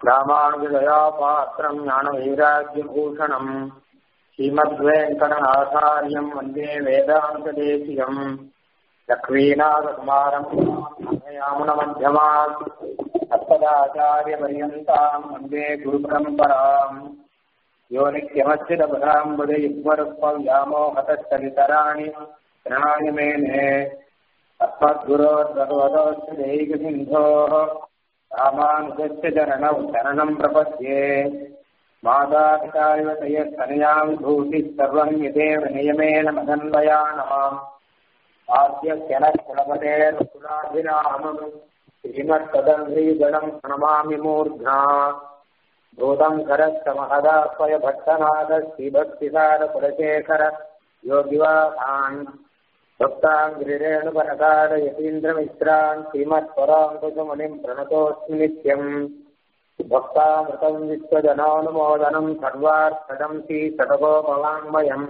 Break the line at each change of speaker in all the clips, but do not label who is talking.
ராமானுஜதயா பாத்திரம் ஞான வைராக்கியபூஷணம் ஸ்ரீமத்வேங்கடநாதாரியம் வந்தே வேதாந்ததேசியம் லக்ஷ்மீநாதகுமாரம் யாமுனமध्यமாத் அஸ்மதாச்சாரியபரியந்தாம் வந்தே குருபரம்பராம் யோ நித்யமச்சிதபதாம்புத யுக்மருப்பவ்யாமோகதஸ்தரிதராணி பிரணாய மேனே अस्मद्गुरोर्भगवतोऽस्य दैकसिन्धोः रामानुजस्य चरणौ शरणम् प्रपद्ये मातापितायुवतयस्तनयां भूतिः सर्वम् यदेव नियमेन मदन्वयानाम् आद्यस्य नः कुलपतेर्कुलाभिरामम् श्रीमत्तदङ्घ्रीगणम् प्रणमामि मूर्ध्ना भूतम् करस्य महदास्वय भट्टनाथ श्रीभक्तिसारकुलशेखर योगिवाहान् भक्ताङ्गिरेणुपरकार यतीन्द्रमिश्रान् श्रीमत्पराङ्कुशमुनिम् प्रणतोऽस्मि नित्यम् भक्तामृतम् विश्वजनानुमोदनम् सर्वार्थदम् श्रीषडगोपवाङ्मयम्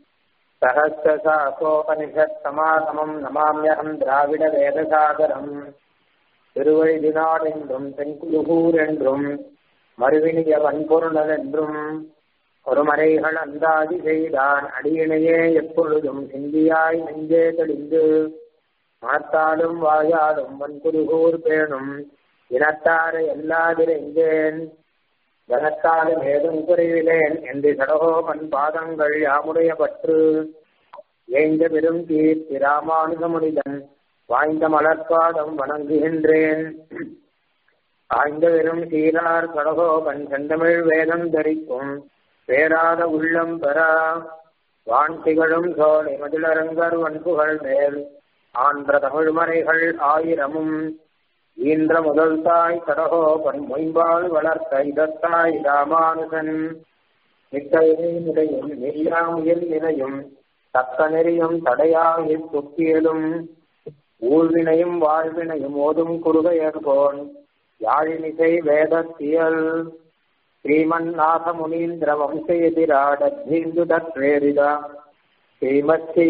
सहस्रशासोपनिषत्समागमम् नमाम्यहम् द्राविडवेदसागरम् திருவழிதினாடென்றும் தென்குலுகூர் என்றும் மறுவினிய வன்பொருணல் என்றும் ஒருமறைகள் அந்தாதி செய்தான் அடியினையே எப்பொழுதும் சிந்தியாய் நெஞ்சே தெளிந்து மனத்தாலும் வாயாலும் வன்குருகூர் பேணும் இனத்தாரை எல்லாதிரைந்தேன் தனத்தாலும் ஏதும் குறைவிலேன் என்று சடகோபன் பாதங்கள் யாமுடைய பற்று ஏந்த பெரும் கீர்த்தி ராமானுகமுனிதன் வாய்ந்த மலர்பாதம் வணங்குகின்றேன் ஆய்ந்த வெறும் சீரார் கடகோபன் செந்தமிழ் வேதம் தரிக்கும் பேராத உள்ளம் பெறா வான் திகழும் சோலை மதிலரங்கர் வன்புகள் மேல் ஆன்ற தமிழ்மறைகள் ஆயிரமும் ஈன்ற முதல் தாய் கடகோபன் மொயம்பால் வளர்த்த இதத்தாய் ராமானுகன் நிற்கையை நிலையும் நெய்யாமுயல் நிலையும் தக்க நெறியும் தடையாயில் துக்கியலும் ஊழ்வினையும் வாழ்வினையும் ஓதும் குருகையர்கோன் யாழினிசை வேதத்தியல் श्रीमन्नाथमुनीन्द्र वंशयतिराडद्धीन्दुदत्प्रेरिता श्रीमच्छी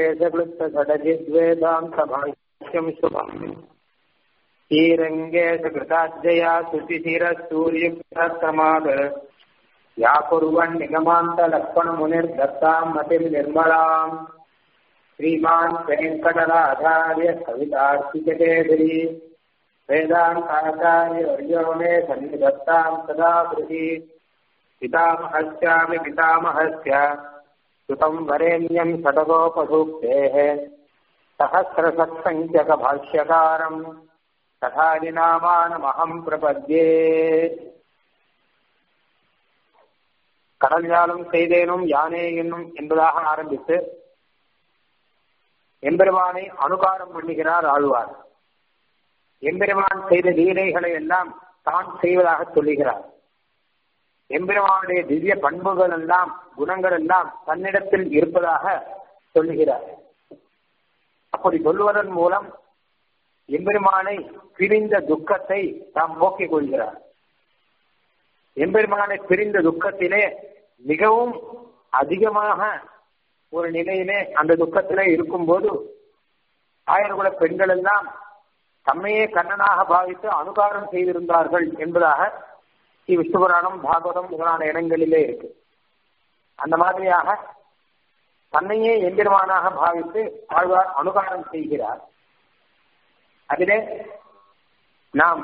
गुरुकेशकृत्तषडजिद्वेदान्तभाष्यम् शुभम् श्रीरङ्गेशकृताज्जया शुचिशिरसूर्युक्तक्रमाद या कुर्वन् निगमान्तलक्ष्मणमुनिर्दत्ताम् मतिम् निर्मलाम् श्रीमान् वेङ्कटराधार्य कवितार्थिककेसरी वेदान्ताचार्यवर्यो मे सन्निधत्तां सदा कृति पितामहस्यामि पितामहस्य सुतं वरेण्यं शतकोपसूक्तेः सहस्रसत्सङ्ख्यकभाष्यकारम् तथादिनामानमहं प्रपद्ये கடல் ஞானம் செய்தேனும் யானே என்னும் என்பதாக ஆரம்பித்து எம்பெருமானை அனுகாரம் பண்ணுகிறார் ஆழ்வார் எம்பெருமான் செய்த லீலைகளை எல்லாம் தான் செய்வதாக சொல்லுகிறார் எம்பெருமானுடைய திவ்ய பண்புகள் எல்லாம் குணங்கள் எல்லாம் தன்னிடத்தில் இருப்பதாக சொல்லுகிறார் அப்படி சொல்லுவதன் மூலம் எம்பெருமானை பிரிந்த துக்கத்தை தாம் போக்கிக் கொள்கிறார் எம்பெருமானை பிரிந்த துக்கத்திலே மிகவும் அதிகமாக ஒரு நிலையிலே அந்த துக்கத்திலே இருக்கும்போது ஆயிரகுல பெண்கள் எல்லாம் தம்மையே கண்ணனாக பாவித்து அனுகாரம் செய்திருந்தார்கள் என்பதாக ஸ்ரீ விஷ்ணுபுராணம் பாகவதம் முதலான இடங்களிலே இருக்கு அந்த மாதிரியாக தன்னையே எம்பெருமானாக பாவித்து ஆழ்வார் அனுகாரம் செய்கிறார் அதிலே நாம்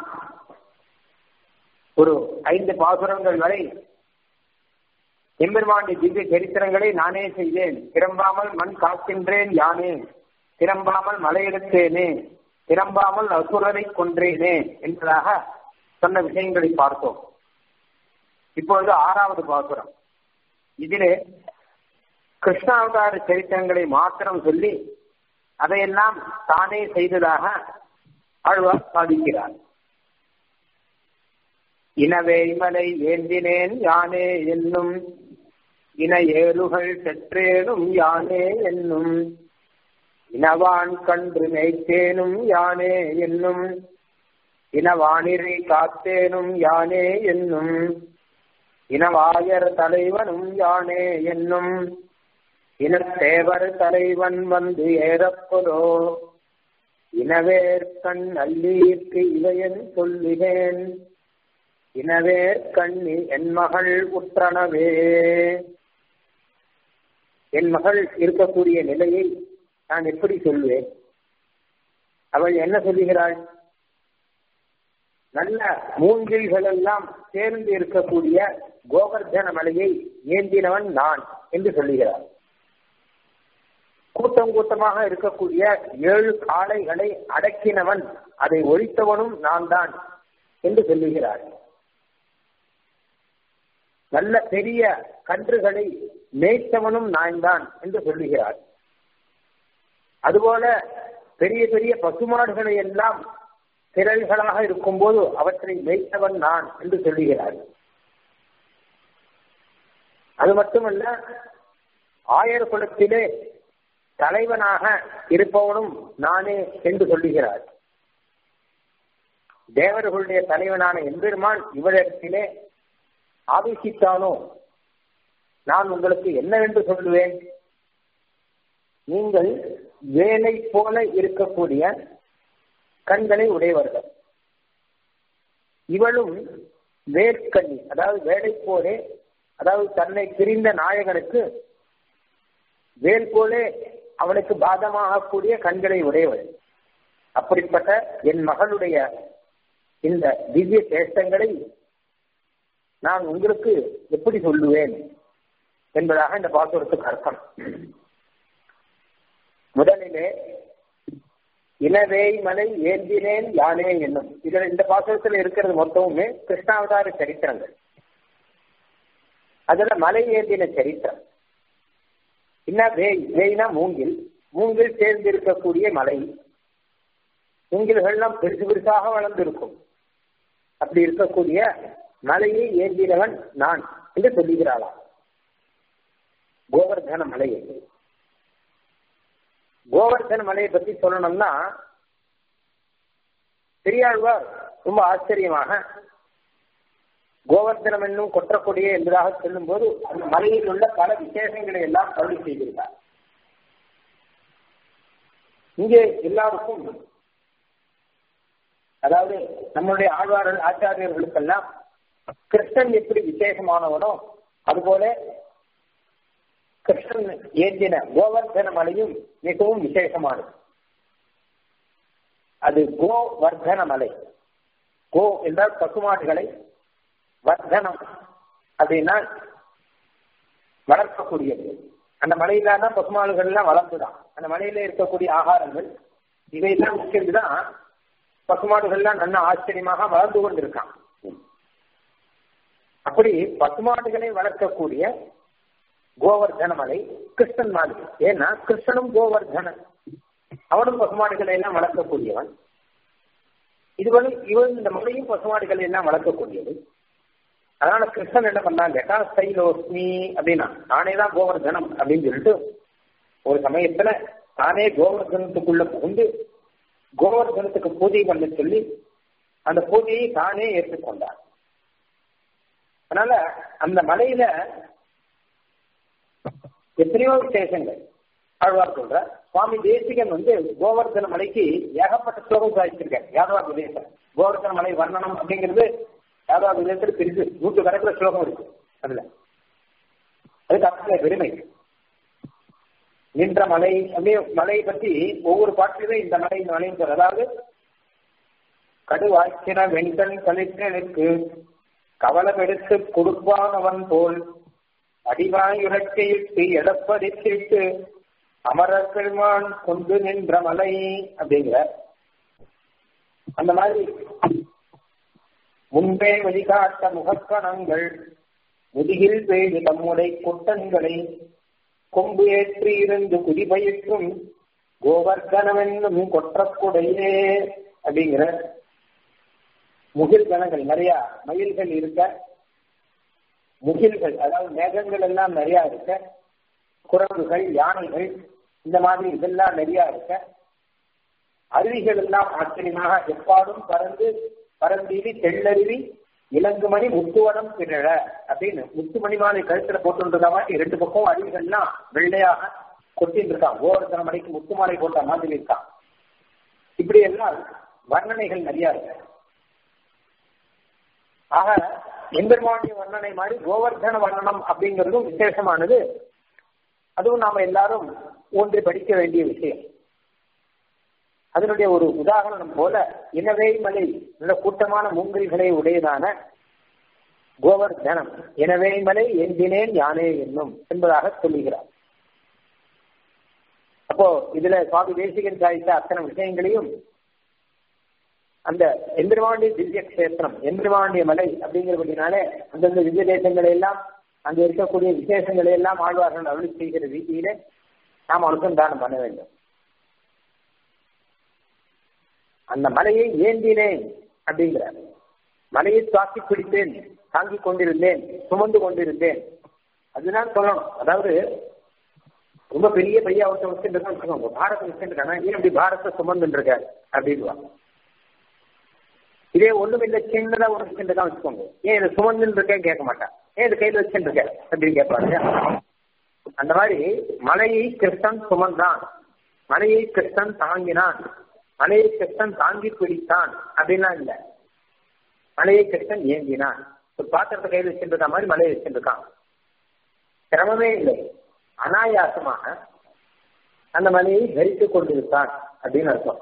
ஒரு ஐந்து பாசுரங்கள் வரை எம்பெருமாண்டி திவ்ய சரித்திரங்களை நானே செய்தேன் திரும்பாமல் மண் காக்கின்றேன் யானே திரும்பாமல் மலையெடுத்தேனே திரும்பாமல் அசுரரை கொன்றேனே என்பதாக சொன்ன விஷயங்களை பார்த்தோம் இப்பொழுது ஆறாவது பாசுரம் இதிலே கிருஷ்ணாவதார சரித்திரங்களை மாத்திரம் சொல்லி அதையெல்லாம் தானே செய்ததாக ஆழ்வார் சாதிக்கிறார் இனவேய்மலை ஏந்தினேன் யானே என்னும் இன ஏறுகள் பெற்றேனும் யானே என்னும் இனவான் கன்று மேய்த்தேனும் யானே என்னும் இனவானிரை காத்தேனும் யானே என்னும் இனவாயர் தலைவனும் யானே என்னும் இனத்தேவர் தலைவன் வந்து ஏறப்பொலோ இனவேற்கண் அல்லீர்க்கு இவையன் சொல்லுகிறேன் இனவே கண்ணி என் மகள் உற்றனவே என் மகள் இருக்கக்கூடிய நிலையை நான் எப்படி சொல்வேன் அவள் என்ன சொல்லுகிறாள் நல்ல மூங்கில்கள் எல்லாம் சேர்ந்து இருக்கக்கூடிய கோவர்தன மலையை ஏந்தினவன் நான் என்று சொல்லுகிறார் கூட்டம் கூட்டமாக இருக்கக்கூடிய ஏழு காளைகளை அடக்கினவன் அதை ஒழித்தவனும் நான் தான் என்று சொல்லுகிறார் நல்ல பெரிய கன்றுகளை மேய்த்தவனும் நான் தான் என்று சொல்லுகிறார் அதுபோல பெரிய பெரிய பசுமாடுகளை எல்லாம் திரள்களாக இருக்கும்போது அவற்றை மேய்த்தவன் நான் என்று சொல்லுகிறார் அது மட்டுமல்ல ஆயர் குலத்திலே தலைவனாக இருப்பவனும் நானே என்று சொல்லுகிறார் தேவர்களுடைய தலைவனான எம்பெருமான் இவரிடத்திலே ஆவேசித்தானோ நான் உங்களுக்கு என்னவென்று சொல்லுவேன் நீங்கள் வேலை போல இருக்கக்கூடிய கண்களை உடையவர்கள் இவளும் வேர்க்கண்ணி அதாவது வேலை போலே அதாவது தன்னை பிரிந்த நாயகனுக்கு வேல் போலே அவனுக்கு பாதமாகக்கூடிய கண்களை உடையவள் அப்படிப்பட்ட என் மகளுடைய இந்த திவ்ய சேஷ்டங்களை நான் உங்களுக்கு எப்படி சொல்லுவேன் என்பதாக இந்த பாசுரத்துக்கு அர்த்தம் முதலிலே இனவேய் மலை ஏந்தினேன் யானே என்னும் இதுல இந்த பாசுரத்துல இருக்கிறது மொத்தமுமே கிருஷ்ணாவதார சரித்திரங்கள் அதுல மலை ஏந்தின சரித்திரம் என்ன வேய் வேய்னா மூங்கில் மூங்கில் சேர்ந்து இருக்கக்கூடிய மலை மூங்கில்கள்லாம் பெருசு பெருசாக வளர்ந்திருக்கும் அப்படி இருக்கக்கூடிய மலையை ஏந்தினவன் நான் என்று சொல்லுகிறாளாம் கோவர்தன மலை என்று கோவர்தன மலையை பத்தி சொல்லணும்னா பெரியாழ்வார் ரொம்ப ஆச்சரியமாக கோவர்தனம் என்னும் கொற்றக்கூடிய என்பதாக சொல்லும் போது அந்த மலையில் உள்ள பல விசேஷங்களை எல்லாம் அருளி செய்திருந்தார் இங்கே எல்லாருக்கும் அதாவது நம்மளுடைய ஆழ்வார்கள் ஆச்சாரியர்களுக்கெல்லாம் கிருஷ்ணன் எப்படி விசேஷமானவனோ அதுபோல கிருஷ்ணன் ஏந்தின கோவர்தன மலையும் மிகவும் விசேஷமானது அது கோவர்தன மலை கோ என்றால் பசுமாடுகளை வர்த்தனம் அப்படின்னா வளர்க்கக்கூடியது அந்த மலையில தான் பசுமாடுகள் எல்லாம் வளர்ந்துதான் அந்த மலையில இருக்கக்கூடிய ஆகாரங்கள் இவையெல்லாம் முக்கியதுதான் பசுமாடுகள்லாம் நல்ல ஆச்சரியமாக வளர்ந்து கொண்டிருக்கான் அப்படி பசுமாடுகளை வளர்க்கக்கூடிய கோவர்தன மலை கிருஷ்ணன் மாதிரி ஏன்னா கிருஷ்ணனும் கோவர்தனன் அவனும் பசுமாடுகளை எல்லாம் வளர்க்கக்கூடியவன் இதுவரை இவன் இந்த மலையும் பசுமாடுகளை எல்லாம் வளர்க்கக்கூடியது அதனால கிருஷ்ணன் என்ன பண்ணான் கேட்டா ஸ்தைலோஸ்மி அப்படின்னா நானே தான் கோவர்தனம் அப்படின்னு சொல்லிட்டு ஒரு சமயத்துல தானே கோவர்தனத்துக்குள்ள புகுந்து கோவர்தனத்துக்கு பூஜை பண்ண சொல்லி அந்த பூஜையை தானே ஏற்றுக்கொண்டார் அதனால அந்த மலையில எத்தனையோ விசேஷங்கள் ஆழ்வார் சொல்ற சுவாமி தேசிகன் வந்து கோவர்தன மலைக்கு ஏகப்பட்ட ஸ்லோகம் சாதிச்சிருக்காரு யாதவா பிரதேசம் கோவர்தன மலை வர்ணனம் அப்படிங்கிறது யாதவா பிரதேசத்தில் பிரிச்சு நூற்று கணக்கில் ஸ்லோகம் இருக்கு அதுல அதுக்கு அத்தனை பெருமை நின்ற மலை அப்படியே மலையை பத்தி ஒவ்வொரு பாட்டிலுமே இந்த மலை இந்த மலைன்னு சொல்ற அதாவது கடுவாய்க்கின வெண்கண் கலித்தனுக்கு கவலமெடுத்து கொடுப்பானவன் போல் அடிவாய் உரக்கையிட்டு எடப்படித்திட்டு அமரர் பெருமான் கொண்டு நின்ற மலை அப்படிங்கிற அந்த மாதிரி முன்பே வழிகாட்ட முகக்கணங்கள் முதுகில் பெய்து நம்முடைய கொட்டன்களை கொம்பு ஏற்றி இருந்து குதிபயிற்றும் கோவர்தனவென்னும் கொற்றக்குடையே அப்படிங்கிற முகில் கணங்கள் நிறைய மயில்கள் இருக்க முகில்கள் அதாவது மேகங்கள் எல்லாம் நிறைய இருக்க குரங்குகள் யானைகள் இந்த மாதிரி இதெல்லாம் நிறைய இருக்க அருவிகள் எல்லாம் ஆச்சரியமாக எப்பாடும் பறந்து பரந்தீவி தெள்ளருவி இலங்குமணி முத்துவனம் பிறழ அப்படின்னு முத்துமணி மாலை கழுத்துல போட்டு மாதிரி ரெண்டு பக்கம் அருவிகள்லாம் வெள்ளையாக கொட்டின்னு இருக்கான் கோவர்தன மணிக்கு முத்து மாலை போட்ட மாதிரி இருக்கான் இப்படி எல்லாம் வர்ணனைகள் நிறைய இருக்கு ஆக எம்பெருமானிய வர்ணனை மாதிரி கோவர்தன வர்ணனம் அப்படிங்கிறதும் விசேஷமானது அதுவும் நாம எல்லாரும் ஒன்று படிக்க வேண்டிய விஷயம் அதனுடைய ஒரு உதாரணம் போல இனவே மலை நல்ல கூட்டமான மூங்கில்களை உடையதான கோவர்தனம் எனவே மலை எந்தினேன் யானே என்னும் என்பதாக சொல்லுகிறார் அப்போ இதுல சுவாமி தேசிகன் சாதித்த அத்தனை விஷயங்களையும் அந்த எந்திரவாண்டிய திவ்ய கஷேத்திரம் எந்திரவாண்டிய மலை அப்படிங்கிறபடினாலே அந்தந்த திவ்ய தேசங்களை எல்லாம் அங்க இருக்கக்கூடிய விசேஷங்களை எல்லாம் ஆழ்வார்கள் அருளி செய்கிற ரீதியிலே நாம் அனுசந்தானம் பண்ண வேண்டும் அந்த மலையை ஏந்தினேன் அப்படிங்கிறார் மலையை தாக்கி பிடித்தேன் தாங்கிக் கொண்டிருந்தேன் சுமந்து கொண்டிருந்தேன் அதுதான் சொல்லணும் அதாவது ரொம்ப பெரிய பையா ஒருத்தர் வச்சுட்டு வச்சுக்கோங்க பாரத்தை வச்சுருக்காங்க ஏன் இப்படி பாரத்தை சுமந்துட்டு இருக்காரு அப்படின்வா இதே ஒண்ணும் இல்லை சின்னதா ஒரு வச்சுட்டு தான் வச்சுக்கோங்க ஏன் இதை சுமந்துன்னு இருக்கேன் கேட்க மாட்டான் ஏன் இது கையில வச்சுட்டு இருக்க அப்படின்னு கேட்பாங்க அந்த மாதிரி மலையை கிருஷ்ணன் சுமந்தான் மலையை கிருஷ்ணன் தாங்கினான் மலையை கிருஷ்ணன் தாங்கி பிடித்தான் அப்படின்லாம் இல்லை மலையை கிருஷ்ணன் ஏந்தினான் ஒரு பாத்திரத்தை கையில் வச்சுட்டு மாதிரி மலையை வச்சுட்டு இருக்கான் சிரமமே இல்லை அனாயாசமாக அந்த மலையை தரித்துக் கொண்டிருத்தான் அப்படின்னு அர்த்தம்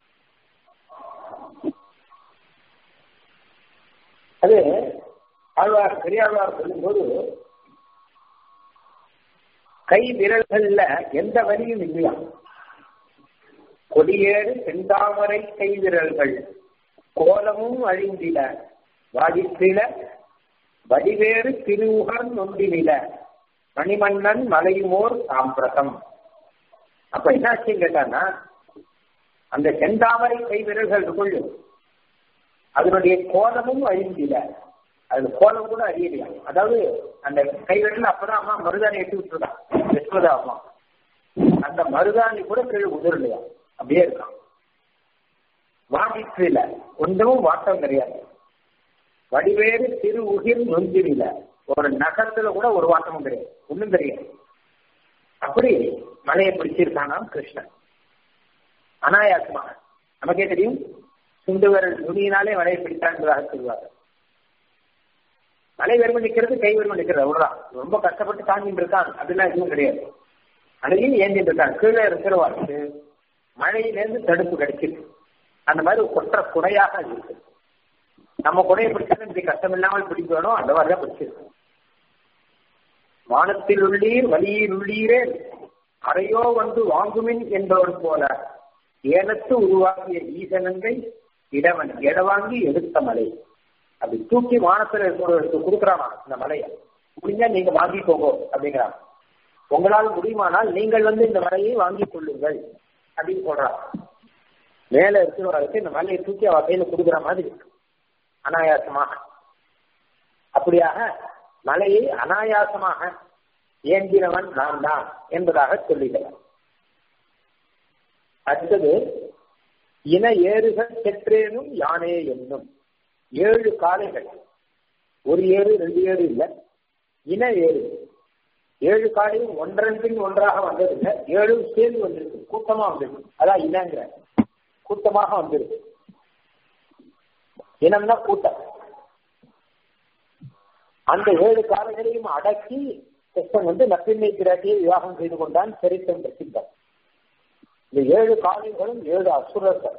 அது ஆழ்வார் பெரியாழ்வார் சொல்லும்போது கை விரல்கள்ல எந்த வலியும் இல்லையா கொடியேறு செந்தாமரை கை விரல்கள் கோலமும் அழிந்தில வாடித்தில வடிவேறு திருவுகர் நொண்டினில மணிமன்னன் மலையுமோர் சாம்பிரதம் அப்ப என்னாச்சுன்னு கேட்டான்னா அந்த செந்தாமரை கை விரல்கள் இருக்குள்ளு அதனுடைய கோலமும் அழிந்தில அது கோலம் கூட அறியலையா அதாவது அந்த கை விரல் அப்பதான் அம்மா மருதாணி எட்டி விட்டுருக்கான் யசோதா அம்மா அந்த மருதாணி கூட கீழே உதிரலையா அப்படியே இருக்கான் வாடிற்றில ஒன்றும் வாட்டம் கிடையாது வடிவேறு திரு உகிர் நொஞ்சில ஒரு நகரத்துல கூட ஒரு வாட்டமும் கிடையாது ஒண்ணும் தெரியாது அப்படி மலையை பிடிச்சிருக்கானாம் கிருஷ்ணன் அனாயாசமாக நமக்கே தெரியும் சுண்டு விரல் நுனியினாலே மலையை பிடித்தான்றதாக சொல்லுவாங்க மலை வெறுமை நிக்கிறது கை வெறுமை நிக்கிறது அவ்வளவுதான் ரொம்ப கஷ்டப்பட்டு தாங்கிட்டு இருக்கான் அப்படிலாம் எதுவும் கிடையாது மழையும் ஏந்திட்டு இருக்கான் கீழே இருக்கிறவாருக்கு மழையிலேருந்து தடுப்பு கிடைச்சிருக்கு அந்த மாதிரி கொற்ற குறையாக இருக்கு நம்ம குறையை பிடிச்சாலும் இப்படி கஷ்டம் இல்லாமல் பிடிக்கணும் அந்த மாதிரிதான் பிடிச்சிருக்கு வானத்தில் உள்ளீர் வலியில் உள்ளீரே அறையோ வந்து வாங்குமின் என்பவர் போல ஏனத்து உருவாக்கிய ஈசனங்கை இடவன் இடவாங்கி எடுத்த மலை அப்படி தூக்கி வானத்துல இருக்கிறவருக்கு கொடுக்குறானா இந்த மலையை முடிஞ்சா நீங்க வாங்கிக்கோங்க அப்படிங்கிறாங்க உங்களால் முடியுமானால் நீங்கள் வந்து இந்த மலையை வாங்கிக் கொள்ளுங்கள் அப்படின்னு சொல்றாங்க மேல இருக்கிறவர்களுக்கு இந்த மலையை தூக்கி அவ கையில கொடுக்குற மாதிரி இருக்கு அனாயாசமாக அப்படியாக மலையை அனாயாசமாக ஏந்தினவன் நான் தான் என்பதாக சொல்லுகிறார் அடுத்தது இன ஏறுகள் பெற்றேனும் யானே என்னும் ஏழு காளைகள் ஒரு ஏறு ரெண்டு ஏறு இல்லை இன ஏறு ஏழு காலையும் ஒன்றன் பின் ஒன்றாக வந்ததில்லை ஏழும் சேர்ந்து வந்திருக்கு கூட்டமா வந்திருக்கு அதான் இனங்கிற கூட்டமாக வந்திருக்கு இனம்னா கூட்டம் அந்த ஏழு காலைகளையும் அடக்கி கிருஷ்ணன் வந்து நப்பின்மை பிராட்டியை விவாகம் செய்து கொண்டான் சரித்திரம் பிரசித்தம் இந்த ஏழு காலைகளும் ஏழு அசுரர்கள்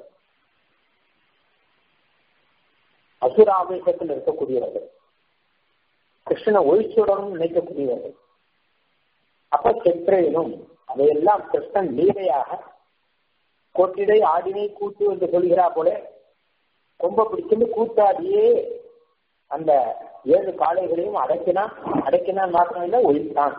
அசுர ஆவேசத்தில் இருக்கக்கூடியவர்கள் கிருஷ்ணனை ஒழிச்சுடனும் நினைக்கக்கூடியவர்கள் அப்ப செற்றேனும் அதையெல்லாம் கிருஷ்ணன் லீலையாக கொட்டிடை ஆடினை கூட்டு என்று சொல்கிறா போல கொம்ப பிடிச்சிருந்து கூட்டாடியே அந்த ஏழு காளைகளையும் அடக்கினான் அடக்கினான் மாத்திரம் இல்லை ஒழித்தான்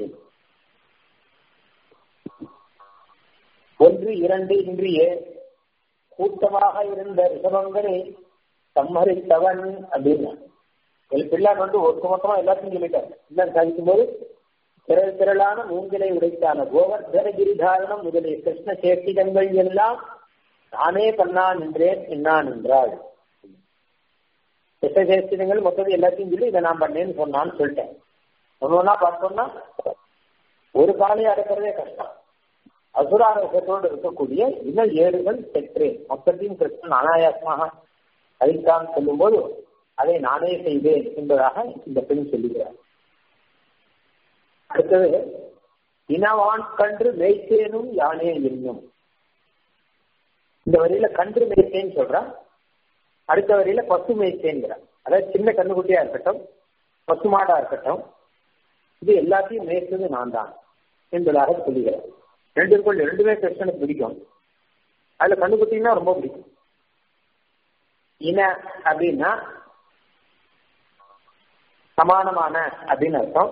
ஒன்று இரண்டு இன்று ஏ கூட்டமாக இருந்த ரிஷபங்களை சம்மரித்தவன் அப்படின்னா பிள்ளான் வந்து ஒட்டுமொத்தமா எல்லாத்தையும் சொல்லிட்டார் எல்லாம் சாதிக்கும் போது திரள் திரளான மூங்கிலை உடைத்தான கோவர்தன கிரிதாரணம் முதலிய கிருஷ்ண சேஷ்டிதங்கள் எல்லாம் நானே பண்ணான் என்றேன் என்னான் என்றாள் கிருஷ்ண சேஷ்டிதங்கள் மொத்தம் எல்லாத்தையும் சொல்லி இதை நான் பண்ணேன்னு சொன்னான்னு சொல்லிட்டேன் ஒன்று ஒன்றா பார்த்தோம்னா ஒரு காலையை அடக்கிறதே கஷ்டம் அசுராரோகத்தோடு இருக்கக்கூடிய இன ஏடுகள் பெற்றேன் மொத்தத்தையும் கிருஷ்ணன் அனாயாசமாக அழித்தான் சொல்லும்போது அதை நானே செய்வேன் என்பதாக இந்த பெண் சொல்லுகிறார் அடுத்தது இனவான் கன்று மேய்த்தேனும் யானே என்னும் இந்த வரியில கன்று மேய்த்தேன்னு சொல்றான் அடுத்த வரியில பசு மேய்த்தேங்கிறான் அதாவது சின்ன கண்ணுக்குட்டியா இருக்கட்டும் பசு மாடா இருக்கட்டும் இது எல்லாத்தையும் மேய்த்தது நான் தான் என்பதாக சொல்லுகிறார் ரெண்டுக்குள் ரெண்டுமே கிருஷ்ணனுக்கு பிடிக்கும் அதுல கண்ணுக்குட்டின்னா ரொம்ப பிடிக்கும் இன அப்படின்னா சமானமான அப்படின்னு அர்த்தம்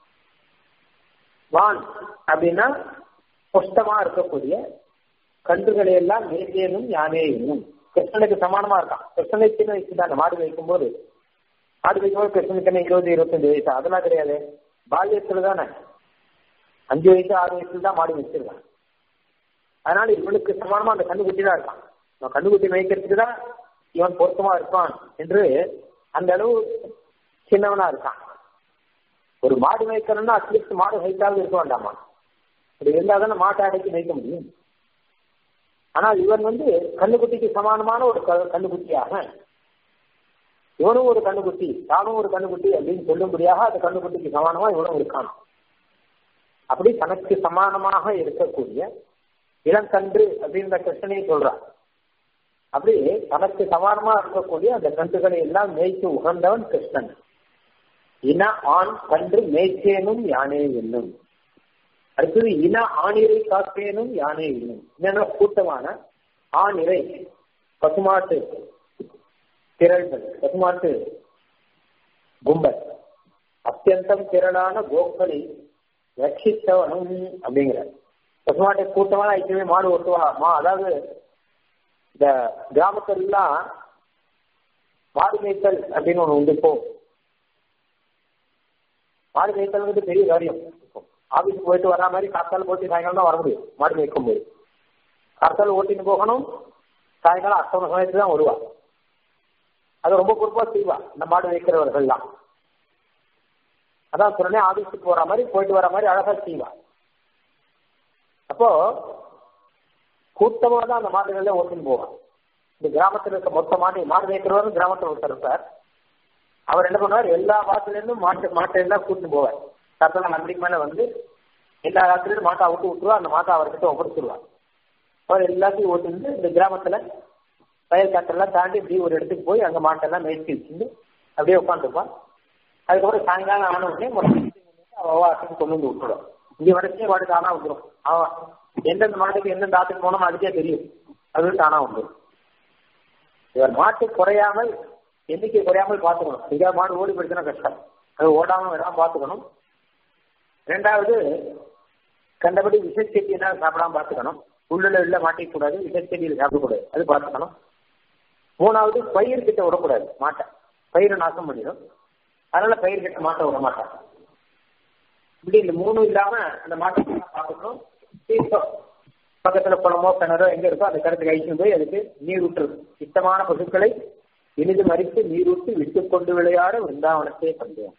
வான் அப்படின்னா புஷ்டமா இருக்கக்கூடிய கன்றுகளை எல்லாம் மேற்கேனும் யானே என்னும் கிருஷ்ணனுக்கு சமானமா இருக்கான் கிருஷ்ணனை சின்ன வயசு தான் மாடு வைக்கும் போது மாடு வைக்கும் போது கிருஷ்ணனுக்கு என்ன இருபது இருபத்தஞ்சு வயசு அதெல்லாம் கிடையாது பால்யத்துல தானே அஞ்சு வயசு ஆறு வயசுல தான் மாடு வச்சிருக்கான் அதனால இவனுக்கு சமானமா அந்த கண்ணுக்குட்டி தான் இருக்கான் இவன் கண்ணுக்குட்டி மேய்க்கிறதுக்கு தான் இவன் பொருத்தமா இருப்பான் என்று அந்த அளவு சின்னவனா இருக்கான் ஒரு மாடு மேய்க்கணும்னா அட்லீஸ்ட் மாடு ஹைட்டாவது இருக்க வேண்டாமா அப்படி இருந்தால் தானே மாட்டை அடைக்கி மேய்க்க முடியும் ஆனால் இவன் வந்து கண்ணுக்குட்டிக்கு சமானமான ஒரு கண்ணுக்குட்டியாக இவனும் ஒரு கண்ணுக்குட்டி தானும் ஒரு கண்ணுக்குட்டி அப்படின்னு சொல்லும்படியாக அந்த கண்ணுக்குட்டிக்கு சமானமா இவனும் இருக்கான் அப்படி தனக்கு சமானமாக இருக்கக்கூடிய இளங்கன்று அப்படின்ற கிருஷ்ணனையும் சொல்றான் அப்படி தனக்கு சமானமா இருக்கக்கூடிய அந்த கன்றுகளை எல்லாம் மேய்த்து உகந்தவன் கிருஷ்ணன் இன ஆண் கன்று மேய்ச்சேனும் யானே என்னும் அடுத்தது இன ஆணிரை காப்பேனும் யானே என்னும் என்னென்ன கூட்டமான ஆணிரை பசுமாட்டு திரள்கள் பசுமாட்டு கும்பல் அத்தியந்தம் திரளான கோக்களை ரட்சித்தவனும் அப்படிங்கிற பசுமாட்டு கூட்டமான ஐக்கியமே மாடு ஓட்டுவா மா அதாவது இந்த கிராமத்திலாம் மாடு மேய்த்தல் அப்படின்னு ஒண்ணு உண்டு இப்போ மாடு மேய்த்தல் பெரிய காரியம் ஆபீஸ் போயிட்டு வரா மாதிரி காத்தால போட்டு சாயங்காலம் தான் வர முடியும் மாடு மேய்க்கும் போது காத்தால ஓட்டின்னு போகணும் சாயங்காலம் அஷ்டம சமயத்துல தான் வருவா அதை ரொம்ப பொறுப்பா செய்வா இந்த மாடு வைக்கிறவர்கள்லாம் அதான் சொன்னே ஆபீஸுக்கு போற மாதிரி போயிட்டு வர மாதிரி அழகா செய்வா அப்போ கூட்டமா தான் அந்த மாடுகள்ல ஓட்டின்னு போவான் இந்த கிராமத்தில் இருக்க மொத்த மாடு மாடு மேய்க்கிறவரும் கிராமத்தில் ஒருத்தர் இருப்பார் அவர் என்ன பண்ணுவார் எல்லா மாட்டுல இருந்தும் மாட்டு மாட்டை எல்லாம் கூட்டின்னு போவார் கத்தனை நம்பிக்கை மேல வந்து எல்லா ராத்திரியும் மாட்டை விட்டு விட்டுருவா அந்த மாட்டை அவர்கிட்ட ஒப்படைச்சிருவார் அவர் எல்லாத்தையும் ஓட்டிருந்து இந்த கிராமத்துல வயல் காட்டெல்லாம் தாண்டி இப்படி ஒரு இடத்துக்கு போய் அங்க மாட்டெல்லாம் மேய்ச்சி வச்சுட்டு அப்படியே உட்காந்துருப்பான் அதுக்கப்புறம் சாயங்காலம் ஆன உடனே அவன் கொண்டு வந்து விட்டுடும் இங்க வரைக்கும் மாடு தானா வந்துடும் அவன் எந்தெந்த மாட்டுக்கு எந்தெந்த ஆட்டுக்கு போனோம் அதுக்கே தெரியும் அது தானா வந்துடும் இவர் மாட்டு குறையாமல் எண்ணிக்கை குறையாமல் பார்த்துக்கணும் இங்க மாடு ஓடி போயிடுச்சுன்னா கஷ்டம் அது ஓடாம விடாம பார்த்துக்கணும் ரெண்டாவது கண்டபடி விஷச்செடியெல்லாம் சாப்பிடாம பார்த்துக்கணும் உள்ளுல உள்ள மாட்டிக்க கூடாது விஷச்செடியில் சாப்பிடக்கூடாது அது பார்த்துக்கணும் மூணாவது பயிர் கிட்ட விடக்கூடாது மாட்டை பயிரை நாசம் பண்ணிடும் அதனால பயிர் கிட்ட மாட்டை விட மாட்டான் இப்படி இந்த மூணும் இல்லாம அந்த மாட்டை பார்த்துக்கணும் பக்கத்துல குளமோ கிணறோ எங்க இருக்கோ அந்த கருத்து கழிச்சு போய் அதுக்கு நீர் விட்டுருது சுத்தமான பசுக்களை இனிது மறித்து நீரூட்டு விட்டு கொண்டு விளையாட விருந்தாவனத்தை கண்டோம்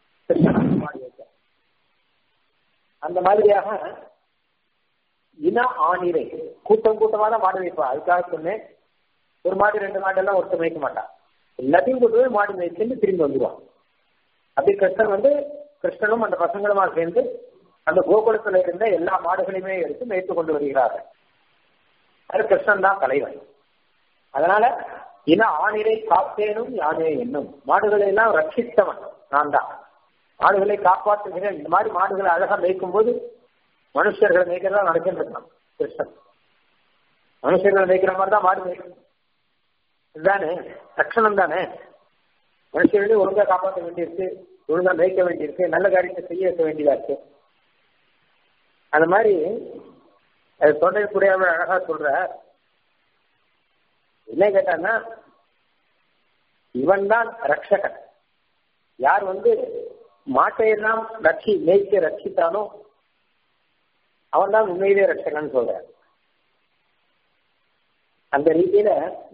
அந்த மாதிரியாக இன ஆணிரை கூட்டம் கூட்டமா தான் மாடு வைப்பா அதுக்காக சொன்னேன் ஒரு மாடு ரெண்டு மாடு எல்லாம் ஒருத்தர் மேய்க்க மாட்டான் எல்லாத்தையும் கொண்டு போய் மாடு மேய்ச்சிட்டு திரும்பி வந்துடுவான் அப்படி கிருஷ்ணன் வந்து கிருஷ்ணனும் அந்த பசங்களுமா சேர்ந்து அந்த கோகுலத்துல இருந்த எல்லா மாடுகளையுமே எடுத்து மேய்த்து கொண்டு வருகிறார்கள் அது கிருஷ்ணன் தான் தலைவன் அதனால இன ஆணிரை காப்பேனும் யானே என்னும் மாடுகளை எல்லாம் ரட்சித்தவன் நான் தான் மாடுகளை காப்பாற்றுகிறேன் இந்த மாதிரி மாடுகளை அழகா மேய்க்கும் போது மனுஷர்களை மேய்க்கிறதா நடக்கின்றான் கிருஷ்ணன் மனுஷர்களை மேய்க்கிற மாதிரி தான் மாடு மேய்க்கும் இதுதானே ரட்சணம் தானே மனுஷர்களையும் ஒழுங்கா காப்பாற்ற வேண்டியிருக்கு ஒழுங்கா மேய்க்க வேண்டியிருக்கு நல்ல காரியத்தை செய்ய வைக்க வேண்டியதா இருக்கு அந்த மாதிரி அது தொண்டைக்குடிய அழகா சொல்ற என்ன கேட்டான்னா இவன் தான் ரட்சகன் யார் வந்து மாட்டையெல்லாம் ரட்சி மேய்க்க ரட்சித்தானோ அவன் தான் உண்மையிலே ரட்சகன் சொல்ற அந்த ரீதியில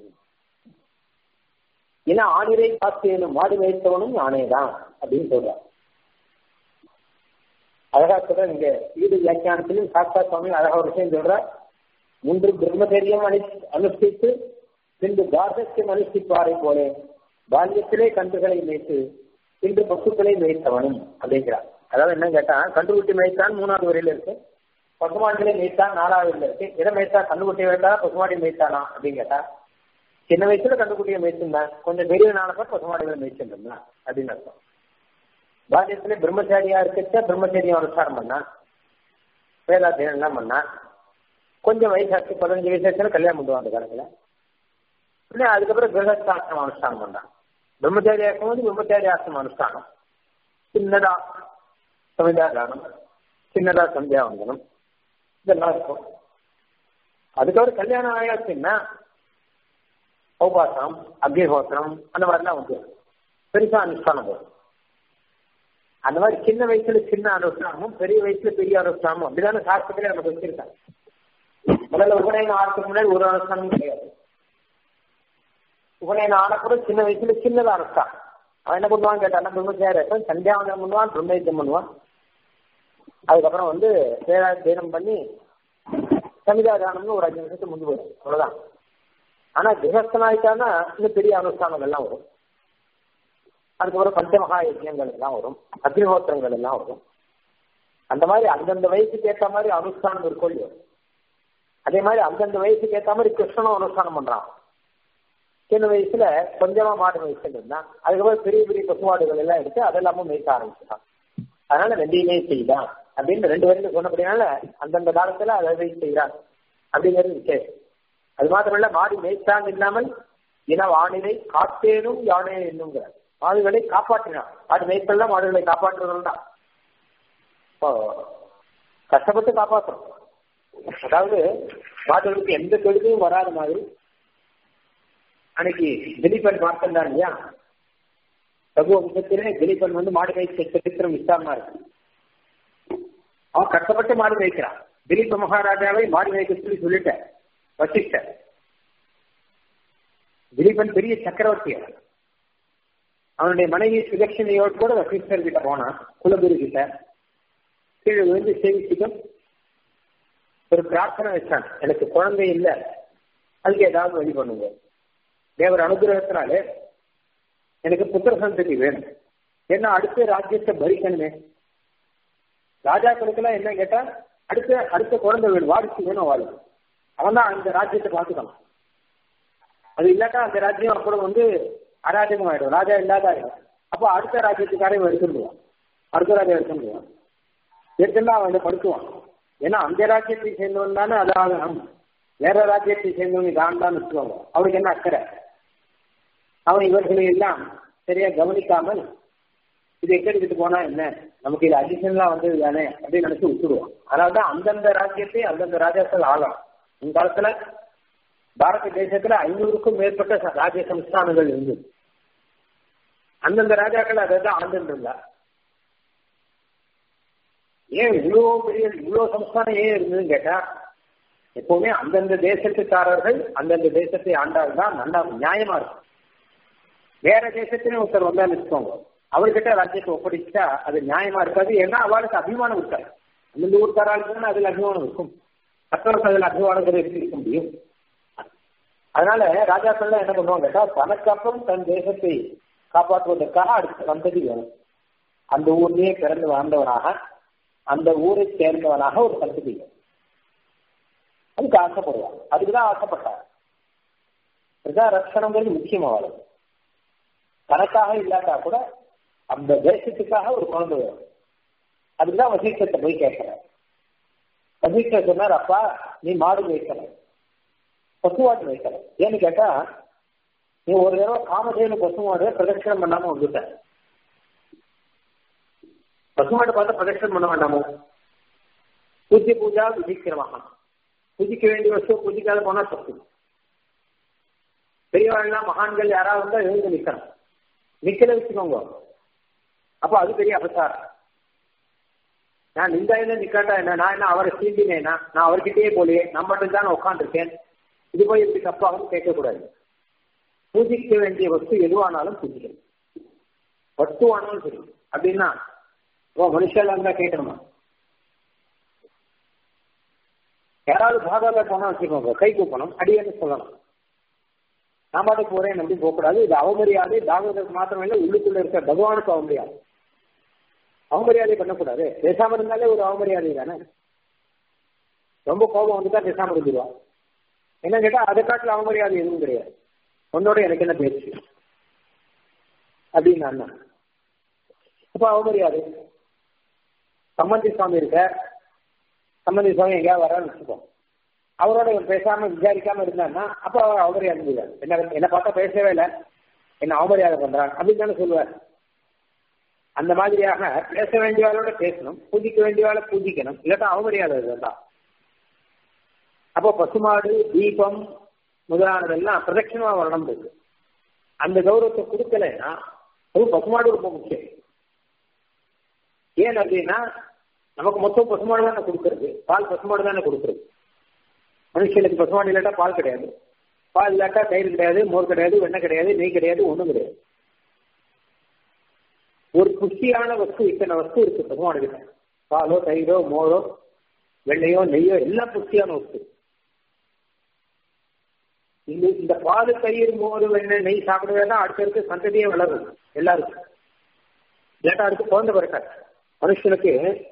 ஏன்னா ஆணிரை காத்தேனும் மாடு மேய்த்தவனும் நானே தான் அப்படின்னு சொல்றான் அழகா சொல்ற இங்க வீடு வியாக்கியானத்திலும் சாஸ்தா சுவாமி அழகா ஒரு விஷயம் சொல்ற முன்று பிரம்மச்சரியம் அனு அனுஷ்டித்து பின்பு தார்சத்தியம் அனுஷ்டிப்பாரை போலே பால்யத்திலே கன்றுகளை மேய்த்து இன்று பசுக்களை மேய்த்தவனும் அப்படிங்கிறார் அதாவது என்ன கேட்டா கன்றுக்குட்டி மேய்த்தான் மூணாவது வரையில இருக்கு பசுமாடுகளை மேய்த்தான் நாலாவது இருக்கு எதை மேய்த்தா கன்றுக்குட்டி வேண்டா பசுமாடி மேய்த்தானா அப்படின்னு கேட்டா சின்ன வயசுல கண்டுக்குட்டியை மேய்ச்சிருந்தான் கொஞ்சம் பெரிய நாளப்ப பசுமாடுகளை மேய்ச்சிருந்தான் அப்படின்னு அர்த்தம் பால்யத்துல பிரம்மச்சாரியா இருக்கச்ச பிரம்மச்சரியம் அனுஷ்டானம் பண்ணா வேதாத்தியம் எல்லாம் பண்ணா கொஞ்சம் வயசாச்சு பதினஞ்சு வயசாச்சுன்னா கல்யாணம் பண்ணுவான் அந்த காலத்துல இல்லை அதுக்கப்புறம் கிரகஸ்தாசிரமம் அனுஷ்டானம் பண்ணான் பிரம்மச்சாரி ஆக்கும்போது பிரம்மச்சாரி ஆசிரமம் அனுஷ்டானம் சின்னதா சமிதாதானம் சின்னதா சந்தியாவந்தனம் இதெல்லாம் இருக்கும் அதுக்கப்புறம் கல்யாணம் ஆயாச்சுன்னா உபாசனம் அக்னிஹோத்திரம் அந்த மாதிரிலாம் வந்து பெருசா அனுஷ்டானம் வரும் அந்த மாதிரி சின்ன வயசுல சின்ன அனுஷ்டானமும் பெரிய வயசுல பெரிய அனுஷ்டானமும் அப்படிதானே சாஸ்திரத்திலே நமக்கு வச்சிருக்காங்க முதல்ல உபநயனம் ஆறதுக்கு முன்னாடி ஒரு அனுஷ்டானமும் கிடையாது உபநயனம் ஆனக்கூட சின்ன வயசுல சின்னதா அனுஷ்டானம் அவன் என்ன பண்ணுவான் கேட்டான் பிரம்மச்சாரி இருப்பான் சந்தியாவனம் பண்ணுவான் பிரம்மயுத்தம் பண்ணுவான் அதுக்கப்புறம் வந்து வேதாத்தியனம் பண்ணி சமிதாதானம்னு ஒரு அஞ்சு நிமிஷத்துக்கு முன்பு வரும் அவ்வளவுதான் ஆனா கிரகஸ்தனாயிட்டானா இன்னும் பெரிய அனுஷ்டானங்கள் எல்லாம் வரும் அதுக்கப்புறம் பஞ்சமகா யஜ்யங்கள் எல்லாம் வரும் அக்னிஹோத்திரங்கள் எல்லாம் வரும் அந்த மாதிரி அந்தந்த வயசுக்கு ஏற்ற மாதிரி அனுஷ்டானம் இருக்கும் இல்லையோ அதே மாதிரி அந்தந்த வயசுக்கு ஏற்ற மாதிரி கிருஷ்ணனும் அனுஷ்டானம் பண்றான் சின்ன வயசுல கொஞ்சமா மாடு மேய்ச்சிட்டு இருந்தான் அதுக்கப்புறம் பெரிய பெரிய பசுமாடுகள் எல்லாம் எடுத்து அதெல்லாமும் மேய்க்க ஆரம்பிச்சிட்டான் அதனால ரெண்டையுமே செய்தான் அப்படின்னு ரெண்டு பேரும் சொன்னபடினால அந்தந்த காலத்துல அதை செய்கிறான் அப்படிங்கிறது விசேஷம் அது மாத்திரமல்ல மாடு மேய்த்தான் இல்லாமல் இன வானிலை காத்தேனும் யானே என்னுங்கிறார் மாடுகளை காப்பாற்றினான் மாடு மேய்த்தெல்லாம் மாடுகளை காப்பாற்றுறதும் தான் இப்போ கஷ்டப்பட்டு காப்பாற்றுறோம் அதாவது மாடுகளுக்கு எந்த கெடுதியும் வராத மாதிரி அன்னைக்கு திலீபன் பார்த்தான் இல்லையா ரகு வம்சத்திலே திலீபன் வந்து மாடு மேய்ச்ச சரித்திரம் விசாரமா இருக்கு அவன் கஷ்டப்பட்டு மாடு மேய்க்கிறான் திலீப மகாராஜாவை மாடு மேய்க்க சொல்லி சொல்லிட்டேன் வசிஷ்டர் திலீபன் பெரிய சக்கரவர்த்தி அவனுடைய மனைவி சுதட்சணையோடு கூட வசிஷ்டர் கிட்ட போனான் குலகுரு கிட்ட கீழே விழுந்து சேவிச்சுட்டும் ஒரு பிரார்த்தனை வச்சான் எனக்கு குழந்தை இல்லை அதுக்கு ஏதாவது வழி பண்ணுங்க தேவர் அனுகிரகத்தினாலே எனக்கு புத்திர சந்ததி வேணும் ஏன்னா அடுத்த ராஜ்யத்தை பரிக்கணுமே ராஜாக்களுக்கெல்லாம் என்ன கேட்டா அடுத்த அடுத்த குழந்தை வேணும் வாரிசு வேணும் வாழும் அவன் தான் அந்த ராஜ்யத்தை பார்த்துக்கலாம் அது இல்லாட்டா அந்த ராஜ்யம் அப்புறம் வந்து அராஜகம் ஆயிடும் ராஜா இல்லாத ஆயிடும் அப்போ அடுத்த ராஜ்யத்துக்காரன் எடுத்துடுவான் அடுத்த ராஜா எடுத்துடுவான் எடுத்துன்னா அவன் வந்து படுத்துவான் ஏன்னா அந்த ராஜ்யத்தை சேர்ந்தவன் தானே அதாகணும் வேற ராஜ்யத்தை சேர்ந்தவங்க காண்டான்னு வச்சுக்குவாங்க அவனுக்கு என்ன அக்கறை அவன் இவர்களை எல்லாம் சரியா கவனிக்காமல் இது எங்க எடுத்துட்டு போனா என்ன நமக்கு இது அடிஷனலா வந்தது தானே அப்படின்னு நினைச்சு விட்டுடுவான் அதனாலதான் அந்தந்த ராஜ்யத்தை அந்தந்த ராஜாக்கள் ஆகலாம் முன்காலத்துல பாரத தேசத்துல ஐநூறுக்கும் மேற்பட்ட ராஜ்ய சம்ஸ்தானங்கள் இருந்தது அந்தந்த ராஜாக்கள் அதை தான் ஆண்டு இருந்தா ஏன் இவ்வளோ பெரிய இவ்வளோ சம்ஸ்தானம் ஏன் இருந்ததுன்னு கேட்டா எப்பவுமே அந்தந்த தேசத்துக்காரர்கள் அந்தந்த தேசத்தை ஆண்டால் தான் நல்லா நியாயமா இருக்கும் வேற தேசத்திலும் ஒருத்தர் வந்தா வச்சுக்கோங்க அவர்கிட்ட ராஜ்யத்தை ஒப்படைச்சா அது நியாயமா இருக்காது ஏன்னா அவளுக்கு அபிமானம் இருக்காது அந்தந்த ஊர்க்காராளுக்கு அதுல அபிமானம் இருக்கும் மற்றவருக்கு அதுல அபிமானம் இருக்க முடியும் அதனால ராஜாக்கள்லாம் என்ன பண்ணுவாங்க கேட்டா தனக்கு அப்புறம் தன் தேசத்தை காப்பாற்றுவதற்காக அடுத்த சந்ததி வேணும் அந்த ஊர்லயே பிறந்து வாழ்ந்தவனாக அந்த ஊரை சேர்ந்தவனாக ஒரு சந்ததி வேணும் அதுக்கு ஆசைப்படுவான் அதுக்குதான் ஆசைப்பட்டார் பிரஜா ரட்சணங்கிறது முக்கியமானது தனக்காக இல்லாட்டா கூட அந்த தேசத்துக்காக ஒரு குழந்தை வேணும் அதுக்குதான் வசீஷ்டத்தை போய் கேட்கிறேன் வசீஷ்டர் சொன்னார் அப்பா நீ மாடு வைக்கல பசுவாட்டு வைக்கல ஏன்னு கேட்டா நீ ஒரு தடவை காமதேனு பசுமாடு பிரதட்சணம் பண்ணாம வந்துட்ட பசுமாடு பார்த்தா பிரதட்சணம் பண்ண வேண்டாமோ பூஜ்ய பூஜா விதிக்கிறமாக பூஜிக்க வேண்டிய வசூ பூஜிக்காத போனா தப்பு பெரியவாள்லாம் மகான்கள் யாராவது இருந்தா எழுந்து நிக்கணும் நிக்கல வச்சுக்கோங்க அப்போ அது பெரிய அபசாரம் நான் இந்த இதில் நிக்காட்டா என்ன நான் என்ன அவரை சீண்டினேனா நான் அவர்கிட்டயே போலையே நான் மட்டும் தான் உட்காந்துருக்கேன் இது போய் இப்படி தப்பாகவும் கேட்கக்கூடாது பூஜிக்க வேண்டிய வஸ்து எதுவானாலும் பூஜிக்கணும் வஸ்துவானாலும் சரி அப்படின்னா ஓ மனுஷால இருந்தா கேட்கணுமா யாராவது பாதாள போனா வச்சுக்கோங்க கை கூப்பணும் அடியேன்னு சொல்லணும் நான் பாட்டு போறேன் அப்படி போகக்கூடாது இது அவமரியாதை தாவதற்கு மாத்திரம் இல்லை உள்ளுக்குள்ள இருக்க பகவானுக்கு அவமரியாதை அவமரியாதை பண்ணக்கூடாது பேசாம இருந்தாலே ஒரு அவமரியாதை தானே ரொம்ப கோபம் வந்துட்டா பேசாம இருந்துருவா என்ன கேட்டா அதை காட்டில் அவமரியாதை எதுவும் கிடையாது உன்னோட எனக்கு என்ன பேச்சு அப்படின்னு அண்ணா அப்ப அவமரியாதை சம்மந்தி சுவாமி இருக்க சம்மந்தி சுவாமி எங்கேயாவது வரான்னு வச்சுக்கோ அவரோட இவன் பேசாம விசாரிக்காம இருந்தான்னா அப்ப அவர் அவமரியாதை செய்வார் என்ன என்ன பார்த்தா பேசவே இல்லை என்ன அவமரியாதை பண்றாங்க அப்படின்னு தானே சொல்லுவார் அந்த மாதிரியாக பேச வேண்டியவாளோட பேசணும் பூஜிக்க வேண்டியவாளை பூஜிக்கணும் இல்லாட்டா அவமரியாதை தான் அப்போ பசுமாடு தீபம் முதலானதெல்லாம் பிரதட்சணமா வரணும் இருக்கு அந்த கௌரவத்தை கொடுக்கலைன்னா அது பசுமாடு ரொம்ப முக்கியம் ஏன் அப்படின்னா நமக்கு மொத்தம் பசுமாடு தானே கொடுக்கறது பால் பசுமாடு தானே கொடுக்கறது மனுஷனுக்கு பசுமாடு இல்லாட்டா பால் கிடையாது பால் இல்லாட்டா தயிர் கிடையாது மோர் கிடையாது வெண்ணெய் கிடையாது நெய் கிடையாது ஒண்ணும் கிடையாது ஒரு புஷ்டியான வஸ்து இத்தனை வஸ்து இருக்கு பசுமாடு கிட்ட பாலோ தயிரோ மோரோ வெள்ளையோ நெய்யோ எல்லாம் புஷ்டியான வஸ்து இந்த இந்த பால் தயிர் மோர் வெண்ணெய் நெய் சாப்பிடவே தான் அடுத்தடுத்து சந்ததியே வளரும் எல்லாருக்கும் இல்லாட்டா அடுத்து குழந்தை பிறக்காது மனுஷனுக்கு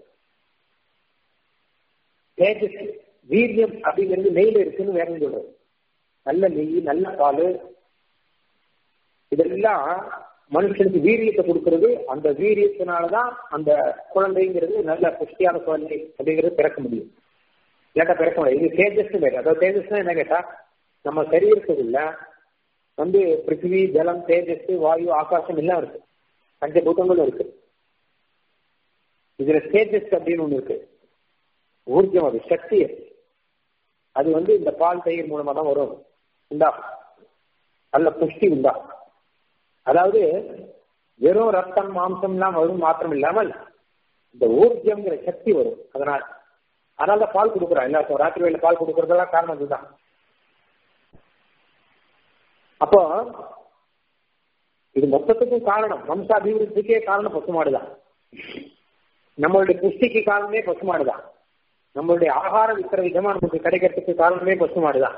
தேஜஸ் வீரியம் அப்படிங்கிறது நெய்ல இருக்குன்னு வேற சொல்றது நல்ல நெய் நல்ல பால் இதெல்லாம் மனுஷனுக்கு வீரியத்தை கொடுக்கறது அந்த வீரியத்தினாலதான் அந்த குழந்தைங்கிறது நல்ல புஷ்டியான குழந்தை அப்படிங்கிறது பிறக்க முடியும் இல்லாட்டா பிறக்க முடியாது இது தேஜஸ் வேறு அதாவது தேஜஸ்னா என்ன கேட்டா நம்ம சரீரத்துக்குள்ள வந்து பிருத்திவி ஜலம் தேஜஸ் வாயு ஆகாசம் எல்லாம் இருக்கு பஞ்சபூதங்களும் இருக்கு இதுல தேஜஸ் அப்படின்னு ஒண்ணு இருக்கு ஊர்ஜம் அது சக்தி அது வந்து இந்த பால் தயிர் மூலமா தான் வரும் உண்டா நல்ல புஷ்டி உண்டா அதாவது வெறும் ரத்தம் மாம்சம்லாம் வரும் மாத்திரம் இல்லாமல் இந்த ஊர்ஜம்ங்கிற சக்தி வரும் அதனால அதனால தான் பால் கொடுக்குறா எல்லாருக்கும் ராத்திரி வேலை பால் கொடுக்கறதெல்லாம் காரணம் இதுதான் அப்போ இது மொத்தத்துக்கும் காரணம் வம்சாபிவிருத்திக்கே காரணம் பசுமாடுதான் நம்மளுடைய புஷ்டிக்கு காரணமே பசுமாடுதான் நம்மளுடைய ஆகாரம் இத்தனை விதமா நமக்கு கிடைக்கிறதுக்கு காரணமே பசுமாடுதான்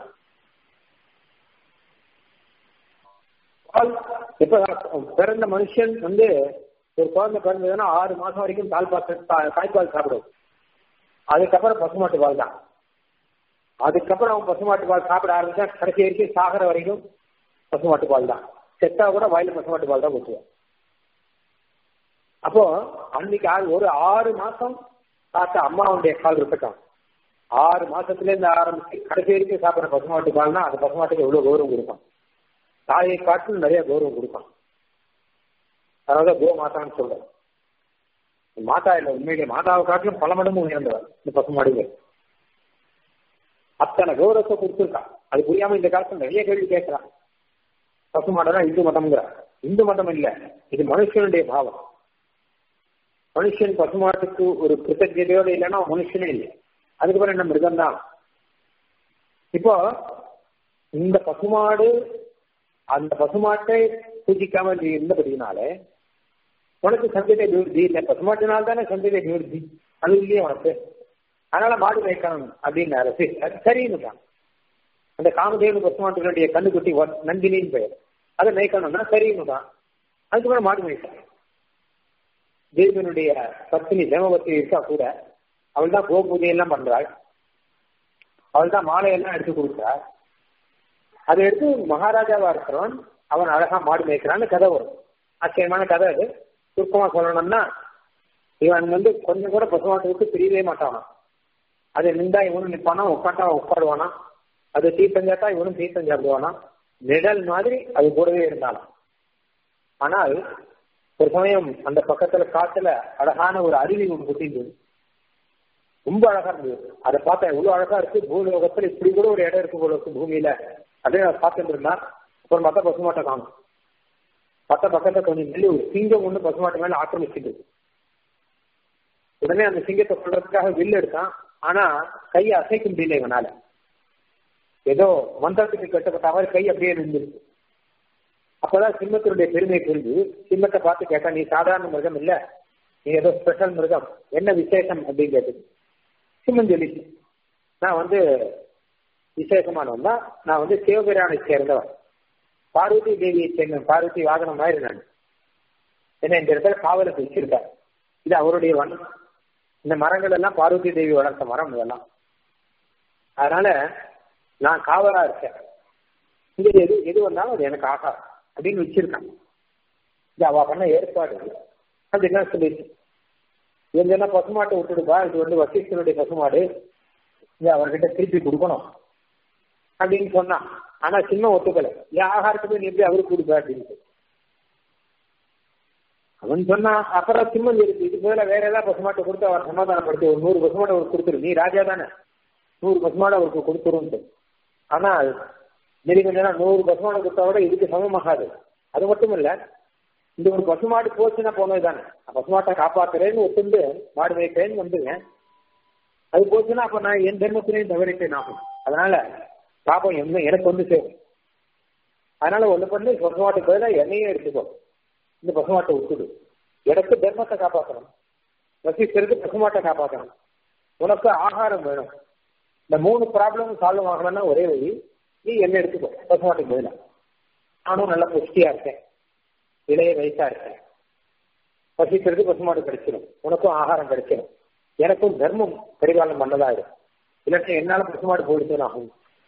பால் இப்ப பிறந்த மனுஷன் வந்து ஒரு குழந்தை பிறந்ததுன்னா ஆறு மாசம் வரைக்கும் தால் பால் தாய்ப்பால் சாப்பிடும் அதுக்கப்புறம் பசுமாட்டு பால் தான் அதுக்கப்புறம் அவன் பசுமாட்டு பால் சாப்பிட ஆரம்பிச்சா கடைசி வரைக்கும் சாகர வரைக்கும் பசுமாட்டு பால் தான் செத்தா கூட வாயில பசுமாட்டு பால் தான் ஊற்றுவோம் அப்போ அன்னைக்கு ஒரு ஆறு மாசம் பார்த்தா அம்மாவுடைய பால் இருக்கட்டும் ஆறு மாசத்துல இருந்து ஆரம்பிச்சு கடைசி வரைக்கும் சாப்பிட்ற பசுமாட்டு பால்னா அந்த பசுமாட்டுக்கு எவ்வளவு கௌரவம் கொடுக்கும் தாயை காட்டிலும் நிறைய கௌரவம் கொடுக்கும் அதனால கோ மாதான்னு சொல்றேன் மாதா இல்ல உண்மையிலே மாதாவை காட்டிலும் பல மடங்கு உயர்ந்தவர் இந்த பசுமாடுங்க அத்தனை கௌரவத்தை கொடுத்துருக்கா அது புரியாம இந்த காலத்துல நிறைய கேள்வி கேட்கிறான் பசுமாடனா இந்து மதம்ங்கிறா இந்து மதம் இல்ல இது மனுஷனுடைய பாவம் மனுஷன் பசுமாட்டுக்கு ஒரு கிருத்தஜதையோட இல்லைன்னா மனுஷனே இல்லை அதுக்கப்புறம் என்ன மிருகம் தான் இப்போ இந்த பசுமாடு அந்த பசுமாட்டை பூஜிக்காம நீ இருந்தபடினாலே உனக்கு சந்தேக நிவர்த்தி இல்லை பசுமாட்டினால் தானே சந்தேக நிவர்த்தி அது இல்லையே உனக்கு அதனால மாடு வைக்கணும் அப்படின்னாரு சரின்னுட்டான் அந்த காமதேவன் பசுமாட்டுகளுடைய கண்ணுக்குட்டி நந்தினின்னு பெயர் அதை மேய்க்கணும்னா சரின்னுட்டான் அதுக்கப்புறம் மாடு மேய்க்கான் தேவனுடைய பத்தினி தேவபத்தி இருக்கா கூட அவள் தான் கோ பூஜையெல்லாம் பண்றாள் அவள் தான் மாலையெல்லாம் எடுத்து கொடுக்குறாள் அதை எடுத்து மகாராஜாவா இருக்கிறவன் அவன் அழகா மாடு மேய்க்கிறான்னு கதை வரும் ஆச்சரியமான கதை அது சுருக்கமா சொல்லணும்னா இவன் வந்து கொஞ்சம் கூட பசுமாட்டை விட்டு பிரியவே மாட்டானா அது நின்றா இவனும் நிற்பானா உட்காட்டா உட்காடுவானா அது தீர்த்தஞ்சாட்டா இவனும் தீர்த்தம் சாப்பிடுவானா நிழல் மாதிரி அது கூடவே இருந்தாலும் ஆனால் ஒரு சமயம் அந்த பக்கத்துல காட்டுல அழகான ஒரு அருவி ஒன்று குட்டிருந்தது ரொம்ப அழகா இருந்தது அதை பார்த்தா எவ்வளவு அழகா இருக்கு பூலோகத்துல இப்படி கூட ஒரு இடம் இருக்கு போல இருக்கு பூமியில அதே நான் பார்த்துட்டு இருந்தா அப்புறம் மத்த பசுமாட்டை காணும் மத்த பக்கத்துல கொஞ்சம் நெல்லி ஒரு சிங்கம் ஒண்ணு பசுமாட்டை மேல ஆக்கிரமிச்சுட்டு உடனே அந்த சிங்கத்தை சொல்றதுக்காக வில்லு எடுத்தான் ஆனா கையை அசைக்க முடியல இவனால ஏதோ மந்திரத்துக்கு கட்டப்பட்ட மாதிரி கை அப்படியே நின்றுருக்கு அப்பதான் சிம்மத்தினுடைய பெருமை புரிஞ்சு சிம்மத்தை பார்த்து கேட்டா நீ சாதாரண மிருகம் இல்ல நீ ஏதோ ஸ்பெஷல் மிருகம் என்ன விசேஷம் அப்படின்னு கேட்டு சிம்மன் சொல்லிச்சு நான் வந்து விசேஷமானவன் தான் நான் வந்து சிவபிரானை சேர்ந்தவன் பார்வதி தேவியை சேர்ந்த பார்வதி வாகனம் மாதிரி நான் என்ன இந்த இடத்துல காவலுக்கு வச்சிருக்கார் இது அவருடைய வனம் இந்த மரங்கள் எல்லாம் பார்வதி தேவி வளர்த்த மரம் இதெல்லாம் அதனால நான் காவலா இருக்கேன் இங்க எது எது வந்தாலும் அது எனக்கு ஆகா அப்படின்னு வச்சிருக்காங்க இது அவ பண்ண ஏற்பாடு அது என்ன சொல்லிட்டு இவங்க என்ன பசுமாட்டை விட்டுடுப்பா இது வந்து வசீஸ்வருடைய பசுமாடு இது அவர்கிட்ட திருப்பி கொடுக்கணும் அப்படின்னு சொன்னான் ஆனா சின்ன ஒத்துக்கல என் ஆகாரத்துக்கு நீ எப்படி அவருக்கு கொடுப்ப அப்படின்ட்டு அவன் சொன்னா அப்புறம் சிம்மன் இருக்கு இது போல வேற ஏதாவது பசுமாட்டை கொடுத்து அவர் சமாதானப்படுத்தி ஒரு நூறு பசுமாட்டை அவருக்கு கொடுத்துரு நீ ராஜா தானே நூறு பசுமாடு அவருக்கு கொடுத்துருன்ட்டு ஆனா நெருங்கினா நூறு பசுமாடு கொடுத்தா விட இதுக்கு சமமாகாது அது மட்டும் இல்ல இந்த ஒரு பசுமாடு போச்சுன்னா போனது தானே பசுமாட்டை காப்பாத்துறேன்னு ஒத்துண்டு மாடு வைக்கிறேன்னு வந்துங்க அது போச்சுன்னா அப்ப நான் என் தர்மத்திலையும் தவறிட்டேன் ஆகும் அதனால பாப்பம் என்ன எனக்கு வந்து சேரும் அதனால ஒண்ணு பண்ணி பசுமாட்டுக்கு பதிலாக என்னையே எடுத்துக்கோ இந்த பசுமாட்டை விட்டுடு எனக்கு தர்மத்தை காப்பாற்றணும் வசிக்கிறதுக்கு பசுமாட்டை காப்பாற்றணும் உனக்கு ஆகாரம் வேணும் இந்த மூணு ப்ராப்ளம் சால்வ் ஆகணும்னா ஒரே வழி நீ என்ன எடுத்துக்கோ பசுமாட்டுக்கு பதிலாக நானும் நல்ல புஷ்டியா இருக்கேன் இளைய வயசா இருக்கேன் வசிக்கிறது பசுமாடு கிடைச்சிடும் உனக்கும் ஆகாரம் கிடைச்சிடும் எனக்கும் தர்மம் பரிபாலனம் பண்ணதாயிடும் இல்லாட்டி என்னால பசுமாடு போயிடுச்சுன்னு ஆகும்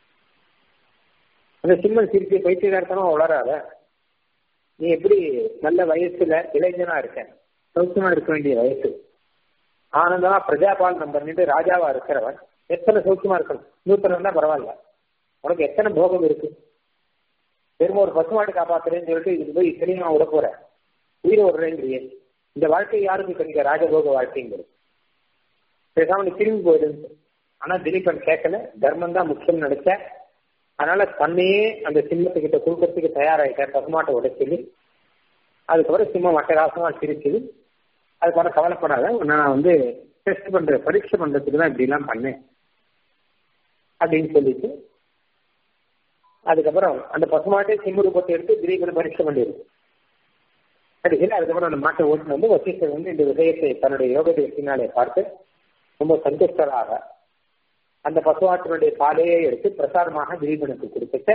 அந்த சிம்மன் சிரிச்சு பைத்தியகாரத்தனம் வளராத நீ எப்படி நல்ல வயசுல இளைஞனா இருக்க சௌக்கியமா இருக்க வேண்டிய வயசு ஆனந்தமா பிரஜாபாலனம் பண்ணிட்டு ராஜாவா இருக்கிறவன் எத்தனை சௌக்கியமா இருக்கணும் நூத்தனம் தான் பரவாயில்ல உனக்கு எத்தனை போகம் இருக்கு பெருமை ஒரு பசுமாடு காப்பாத்துறேன்னு சொல்லிட்டு இதுக்கு போய் இத்தனையும் விட போற உயிரை விடுறேங்கிறியே இந்த வாழ்க்கை யாருக்கு கிடைக்க ராஜபோக வாழ்க்கைங்கிறது பேசாம நீ திரும்பி போயிடுன்னு ஆனா திலீபன் கேட்கல தர்மம் தான் முக்கியம் நினைச்ச அதனால தன்னையே அந்த சிம்மத்துக்கிட்ட கொடுக்கறதுக்கு தயாராயிட்டார் பசுமாட்டை உடைச்சது அதுக்கப்புறம் சிம்மம் அட்டகாசமா சிரிச்சது அதுக்கப்புறம் கவலைப்படாத நான் வந்து டெஸ்ட் பண்ற பரீட்சை பண்றதுக்கு தான் இப்படி எல்லாம் பண்ணேன் அப்படின்னு சொல்லிட்டு அதுக்கப்புறம் அந்த பசுமாட்டை சிம்ம ரூபத்தை எடுத்து திலீபன் பரீட்சை பண்ணிடுது கடைசியில் அதுக்கப்புறம் அந்த மாட்டை ஓட்டுனு வந்து வசீஸ்வர் வந்து இந்த விஷயத்தை தன்னுடைய யோக தேசினாலே பார்த்து ரொம்ப சந்துஷ்டராக அந்த பசுவாட்டினுடைய பாலையை எடுத்து பிரசாதமாக திலீபனுக்கு கொடுத்துட்டு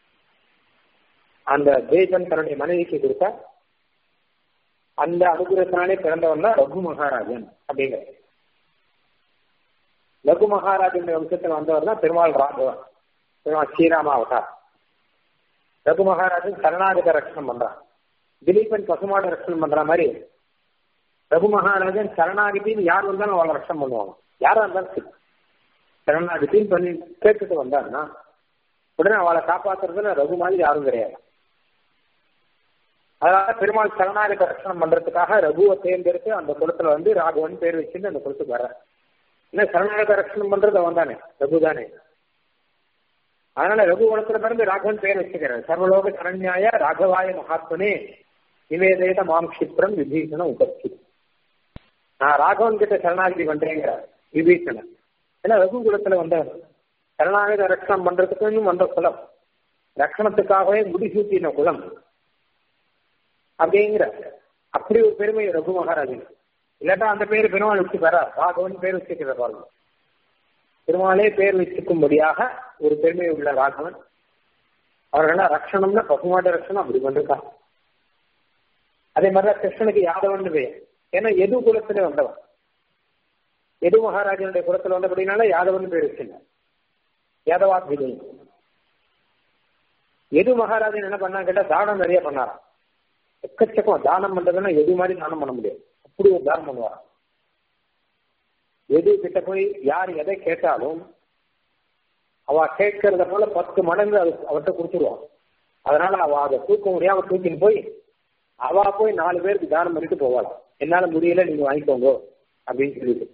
அந்த தேவன் தன்னுடைய மனைவிக்கு கொடுத்தா அந்த அனுகிரகத்தினாலே பிறந்தவன் தான் ரகு மகாராஜன் அப்படிங்கிற ரகு மகாராஜன் வம்சத்தில் வந்தவர் தான் பெருமாள் ராகவன் பெருமாள் ஸ்ரீராம அவதார் ரகு மகாராஜன் கருணாகத ரட்சணம் பண்றான் திலீபன் பசுமாடு ரட்சணம் பண்ற மாதிரி ரகு மகாராஜன் சரணாகதின்னு யார் வந்தாலும் அவளை ரட்சணம் பண்ணுவாங்க யாரா இருந்தாலும் சரி சரணாகதின்னு பண்ணி கேட்டுட்டு வந்தாருன்னா உடனே அவளை காப்பாத்துறதுல ரகு மாதிரி யாரும் கிடையாது அதனால பெருமாள் சரணாகத ரட்சணம் பண்றதுக்காக ரகுவை தேர்ந்தெடுத்து அந்த குளத்துல வந்து ராகவன் பேர் வச்சுட்டு அந்த குளத்துக்கு வர்ற என்ன சரணாகத ரட்சணம் பண்றது அவன் தானே ரகு தானே அதனால ரகு குளத்துல பிறந்து ராகவன் பேர் வச்சுக்கிறார் சர்வலோக சரண்யாய ராகவாய மகாத்மனே நிவேதேத மாம் கஷிப்ரம் விபீஷண உபஸ்தி நான் ராகவன் கிட்ட சரணாகதி பண்றேங்கிறார் விபீஷணன் ஏன்னா ரகு குலத்துல வந்தவர் சரணாகத ரட்சணம் பண்றதுக்கு வந்த குலம் ரட்சணத்துக்காகவே முடிசூட்டின குலம் அப்படிங்கிற அப்படி ஒரு பெருமை ரகு மகாராஜன் இல்லாட்டா அந்த பேர் பெருமாள் வச்சு பெறா ராகவன் பேர் வச்சுக்கிற பாருங்க பெருமாளே பேர் வச்சுக்கும்படியாக ஒரு பெருமை உள்ள ராகவன் அவர்கள்லாம் ரட்சணம்னா பசுமாட்ட ரட்சணம் அப்படி பண்ணிருக்கா அதே மாதிரிதான் கிருஷ்ணனுக்கு யாதவன் பெயர் ஏன்னா எது குலத்துல வந்தவன் எது மகாராஜனுடைய குலத்துல வந்தபடினால யாதவன் பேர் வச்சிருந்தார் யாதவா விதை எது மகாராஜன் என்ன பண்ணா கேட்டா தானம் நிறைய பண்ணாராம் எக்கச்சக்கம் தானம் பண்றதுன்னா எது மாதிரி தானம் பண்ண முடியாது அப்படி ஒரு தானம் பண்ணுவாராம் எது கிட்ட போய் யார் எதை கேட்டாலும் அவ கேட்கறத போல பத்து மடங்கு அது அவர்கிட்ட கொடுத்துருவான் அதனால அவ அதை தூக்க முடியாம தூக்கின்னு போய் அவ போய் நாலு பேருக்கு தானம் பண்ணிட்டு போவாள் என்னால முடியல நீங்க வாங்கிக்கோங்க அப்படின்னு சொல்லிட்டு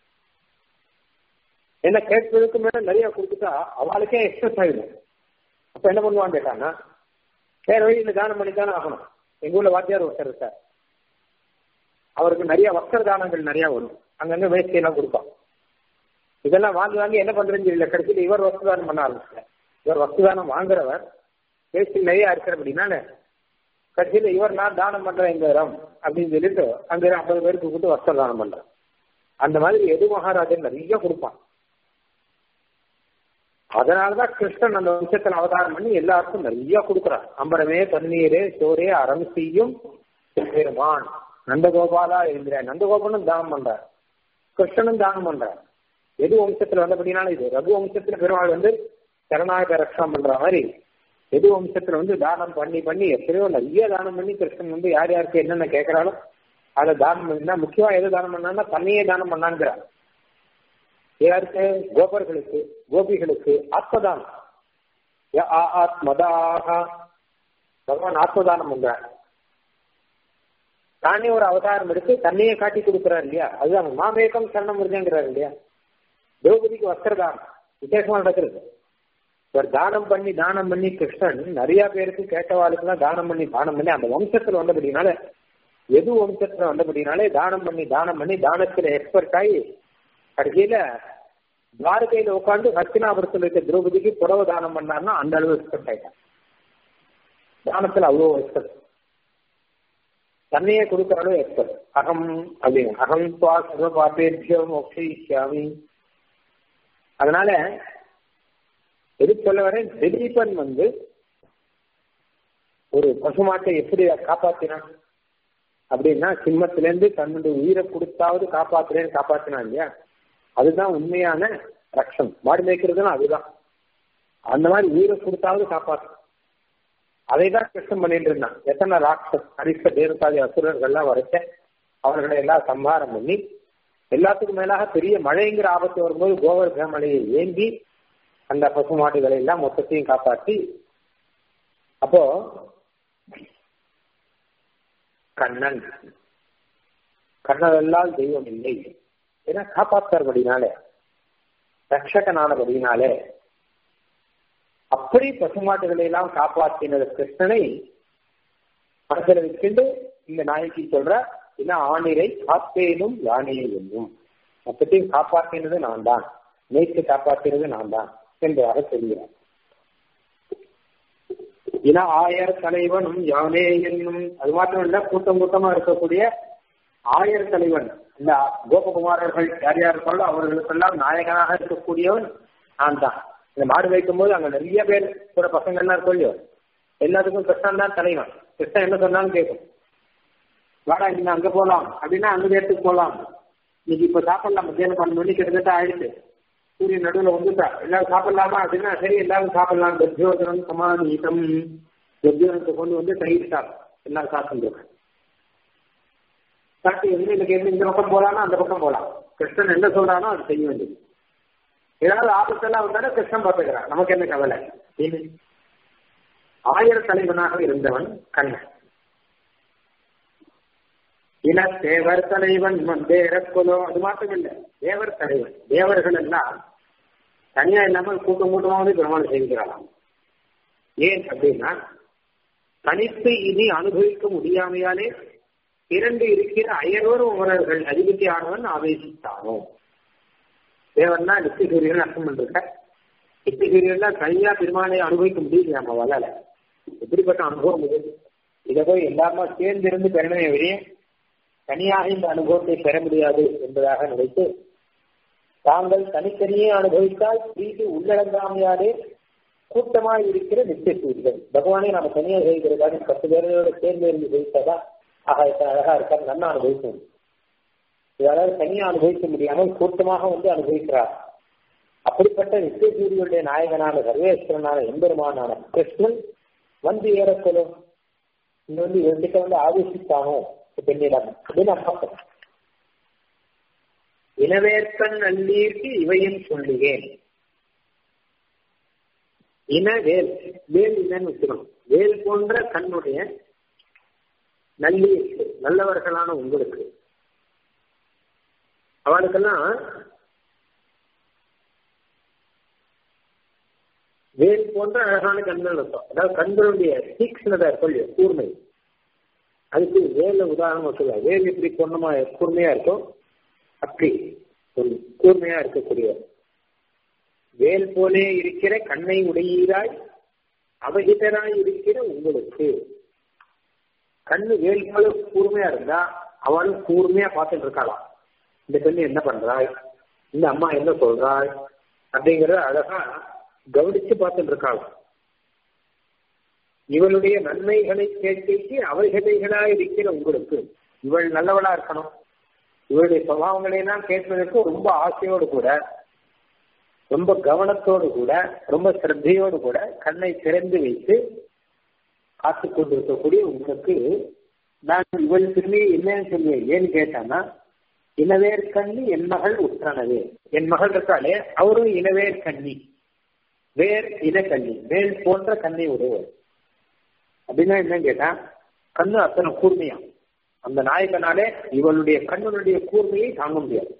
என்ன கேட்பதற்கு மேல நிறைய கொடுத்துட்டா அவளுக்கே எக்ஸஸ் ஆயிடும் அப்ப என்ன பண்ணுவான்னு கேட்டாங்கன்னா வேற வழியில் தானம் பண்ணித்தானே ஆகணும் எங்க ஊர்ல வாத்தியார் ஒருத்தர் இருக்கார் அவருக்கு நிறைய வஸ்திர தானங்கள் நிறைய வரும் அங்கங்க வேஷ்டியெல்லாம் கொடுப்பான் இதெல்லாம் வாங்கி வாங்கி என்ன பண்றதுன்னு தெரியல கடைசியில் இவர் வஸ்துதானம் பண்ண ஆரம்பிச்சார் இவர் வஸ்துதானம் வாங்குறவர் வேஷ்டி நிறைய இருக்கிற அப்படின்னால கடைசியில் இவர் நான் தானம் பண்றேன் எங்க இடம் அப்படின்னு சொல்லிட்டு அங்க ஐம்பது பேருக்கு கூப்பிட்டு வஸ்திர தானம் பண்றேன் அந்த மாதிரி எது மகாராஜன் நிறைய கொடுப்பான் அதனாலதான் கிருஷ்ணன் அந்த வம்சத்தில் அவதாரம் பண்ணி எல்லாருக்கும் நிறைய கொடுக்குறார் அம்பரமே தண்ணீரே சோரே அறம் செய்யும் பெருமான் நந்தகோபாலா என்கிற நந்தகோபாலும் தானம் பண்றார் கிருஷ்ணனும் தானம் பண்றார் எது வம்சத்துல வந்தபடினாலும் இது ரகு வம்சத்துல பெருமாள் வந்து சரணாக ரக்ஷம் பண்ற மாதிரி எது வம்சத்துல வந்து தானம் பண்ணி பண்ணி எத்தனையோ நிறைய தானம் பண்ணி கிருஷ்ணன் வந்து யார் யாருக்கு என்னென்ன கேட்கறாலும் அதை தானம் பண்ணினா முக்கியமா எது தானம் பண்ணான்னா தண்ணியே தானம் பண்ணாங்கிறார் யாருக்கு கோபர்களுக்கு கோபிகளுக்கு ஆத்மதானம் ஆத்மதாக பகவான் ஆத்மதானம் பண்றார் தானே ஒரு அவதாரம் எடுத்து தன்னையே காட்டி கொடுக்கிறார் இல்லையா அதுதான் மாமேகம் சரணம் வருதுங்கிறார் இல்லையா திரௌபதிக்கு வஸ்திரதானம் விசேஷமா நடக்கிறது ஒரு தானம் பண்ணி தானம் பண்ணி கிருஷ்ணன் நிறைய பேருக்கு கேட்டவாளுக்கெல்லாம் தானம் பண்ணி தானம் பண்ணி அந்த வம்சத்துல வந்தபடினால எது வம்சத்துல வந்தபடினாலே தானம் பண்ணி தானம் பண்ணி தானத்துல எக்ஸ்பர்ட் ஆகி கடைசியில துவாரகையில உட்காந்து ஹஸ்தினாபுரத்தில் இருக்க திரௌபதிக்கு புடவை தானம் பண்ணார்னா அந்த அளவு எக்ஸ்பர்ட் ஆயிட்டான் தானத்துல அவ்வளோ எக்ஸ்பர்ட் தன்னையே கொடுக்குற அளவு எக்ஸ்பர்ட் அகம் அப்படின்னு அகம் துவா சர்வ பாபேபியோ மோக்ஷிஷ்யாமி அதனால எது சொல்ல வரேன் திலீபன் வந்து ஒரு பசுமாட்டை எப்படி காப்பாத்தினான் அப்படின்னா சிம்மத்திலேருந்து தன்னுடைய உயிரை கொடுத்தாவது காப்பாத்துறேன்னு காப்பாத்தினான் இல்லையா அதுதான் உண்மையான ரக்ஷம் மாடு மேய்க்கிறதுனா அதுதான் அந்த மாதிரி உயிரை கொடுத்தாவது காப்பாற்றும் அதை தான் கிருஷ்ணன் பண்ணிட்டு இருந்தான் எத்தனை ராட்சஸ் அரிஷ்ட தேவதாதி அசுரர்கள்லாம் வரைச்ச அவர்களை எல்லாம் சம்ஹாரம் பண்ணி எல்லாத்துக்கும் மேலாக பெரிய மழைங்கிற ஆபத்து வரும்போது கோவர்தன மலையை ஏந்தி அந்த பசுமாடுகளை எல்லாம் மொத்தத்தையும் காப்பாற்றி அப்போ கண்ணன் கண்ணதெல்லாம் தெய்வம் இல்லை ஏன்னா காப்பாற்றபடினாலே ரட்சகனானபடினாலே அப்படி பசுமாட்டுகளை எல்லாம் காப்பாற்றினது கிருஷ்ணனை மனதில் வச்சுட்டு இந்த நாயகி சொல்ற இல்ல ஆணிரை காப்பேனும் யானையை என்னும் மொத்தத்தையும் காப்பாற்றினது நான் தான் நேற்று காப்பாற்றினது நான் தான் என்பதாக சொல்கிறார் இன ஆயர் தலைவனும் யானே என்னும் அது மாத்திரம் இல்ல கூட்டம் கூட்டமா இருக்கக்கூடிய ஆயர் தலைவன் இந்த கோபகுமாரர்கள் யார் யார் இருக்காங்களோ அவர்களுக்கெல்லாம் நாயகனாக இருக்கக்கூடியவன் நான் தான் இந்த மாடு வைக்கும் போது அங்க நிறைய பேர் கூட பசங்கள்லாம் இருக்கும் இல்லையோ எல்லாத்துக்கும் கிருஷ்ணன் தான் தலைவன் கிருஷ்ணன் என்ன சொன்னாலும் கேட்கும் வாடா நீங்க அங்க போலாம் அப்படின்னா அந்த இடத்துக்கு போலாம் இன்னைக்கு இப்ப சாப்பிடலாம் மத்தியானம் பன்னெண்டு மணி கிட்டத்தட்ட ஆயிடுச்சு சூரியன் நடுவில் வந்துட்டா எல்லாரும் சாப்பிடலாமா அப்படின்னா சரி எல்லாரும் சாப்பிடலாம் துர்ஜோதனம் சமானீதம் துர்ஜோதனத்தை கொண்டு வந்து தயிர் சாப்பிடும் எல்லாரும் சாப்பிட்டுருக்காங்க சாப்பிட்டு எங்க இன்னைக்கு எந்த இந்த பக்கம் போலாம்னா அந்த பக்கம் போலாம் கிருஷ்ணன் என்ன சொல்றானோ அது செய்ய வேண்டியது ஏதாவது ஆபத்தெல்லாம் வந்தாலும் கிருஷ்ணன் பார்த்துக்கிறான் நமக்கு என்ன கவலை ஆயிர தலைவனாக இருந்தவன் கண்ணன் இன தேவர் தலைவன் தேரக்குலோ அது மாத்திரம் இல்ல தேவர் தலைவன் தேவர்கள் எல்லாம் தனியா இல்லாமல் கூட்டம் கூட்டமா வந்து பெருமாள் செய்கிறாராம் ஏன் அப்படின்னா தனித்து இனி அனுபவிக்க முடியாமையாலே இரண்டு இருக்கிற அயர்வர் உமரர்கள் அதிபதி ஆனவன் ஆவேசித்தானோ தேவன்னா நித்திய சூரியன் அர்த்தம் பண்ணிருக்க நித்திய சூரியன்லாம் தனியா பெருமாளை அனுபவிக்க முடியல நம்ம வளர எப்படிப்பட்ட அனுபவம் இது இதை போய் எல்லாருமா சேர்ந்திருந்து பெறணுமே வெளியே தனியாக இந்த அனுபவத்தை பெற முடியாது என்பதாக நினைத்து தாங்கள் தனித்தனியே அனுபவித்தால் பிரீதி உள்ளடங்காமையாலே கூட்டமாய் இருக்கிற நித்திய சூரியன் பகவானே நாம தனியா செய்கிறதாக பத்து பேரோட சேர்ந்து இருந்து ஜெயித்ததா ஆகா அழகா இருக்காரு நல்லா அனுபவிக்கணும் யாராவது தனியா அனுபவிக்க முடியாமல் கூட்டமாக வந்து அனுபவிக்கிறார் அப்படிப்பட்ட நித்திய சூரியனுடைய நாயகனான சர்வேஸ்வரனான எம்பெருமானான கிருஷ்ணன் வந்து ஏறக்கொள்ளும் இங்க வந்து இவர்கிட்ட வந்து ஆவேசித்தானோ பெண்ணிடம் அப்படின்னு அர்த்தம் இனவேற்கண் நல்லீர்க்கு இவையும் சொல்லுவேன் இன வேல் வேல் இல்லைன்னு வச்சுக்கணும் வேல் போன்ற கண்ணுடைய நல்லீர்க்கு நல்லவர்களான உங்களுக்கு அவளுக்கெல்லாம் வேல் போன்ற அழகான கண்கள் இருக்கும் அதாவது கண்களுடைய தீக்ஷ்ணதா இருக்கும் கூர்மை அதுக்கு வேல உதாரணம் சொல்லுவாங்க வேல் எப்படி பொண்ணமா கூர்மையா இருக்கும் அப்படி கூர்மையா இருக்கக்கூடிய வேல் போலே இருக்கிற கண்ணை உடையீராய் அவகிதராய் இருக்கிற உங்களுக்கு கண்ணு வேல் போல கூர்மையா இருந்தா அவளும் கூர்மையா பார்த்துட்டு இருக்காளாம் இந்த பெண்ணு என்ன பண்றாள் இந்த அம்மா என்ன சொல்றாள் அப்படிங்கறத அழகா கவனிச்சு பார்த்துட்டு இருக்காங்க இவளுடைய நன்மைகளை கேட்டு அவைகளைகளா இருக்கிற உங்களுக்கு இவள் நல்லவளா இருக்கணும் இவளுடைய சுபாவங்களை எல்லாம் கேட்பதற்கு ரொம்ப ஆசையோடு கூட ரொம்ப கவனத்தோடு கூட ரொம்ப சிரத்தையோடு கூட கண்ணை திறந்து வைத்து காத்து கொண்டிருக்கக்கூடிய உங்களுக்கு நான் இவள் திரும்பி என்னன்னு சொல்லுவேன் ஏன்னு கேட்டான்னா இனவேர் கண்ணி என் மகள் உற்றனவே என் மகள் இருக்காளே அவரும் இனவேர் கண்ணி வேர் இனக்கண்ணி வேல் போன்ற கண்ணை உடையவர் அப்படின்னா என்னன்னு கேட்டா கண்ணு அத்தனை கூர்மையா அந்த நாயகனாலே இவனுடைய கண்ணனுடைய கூர்மையை தாங்க முடியாது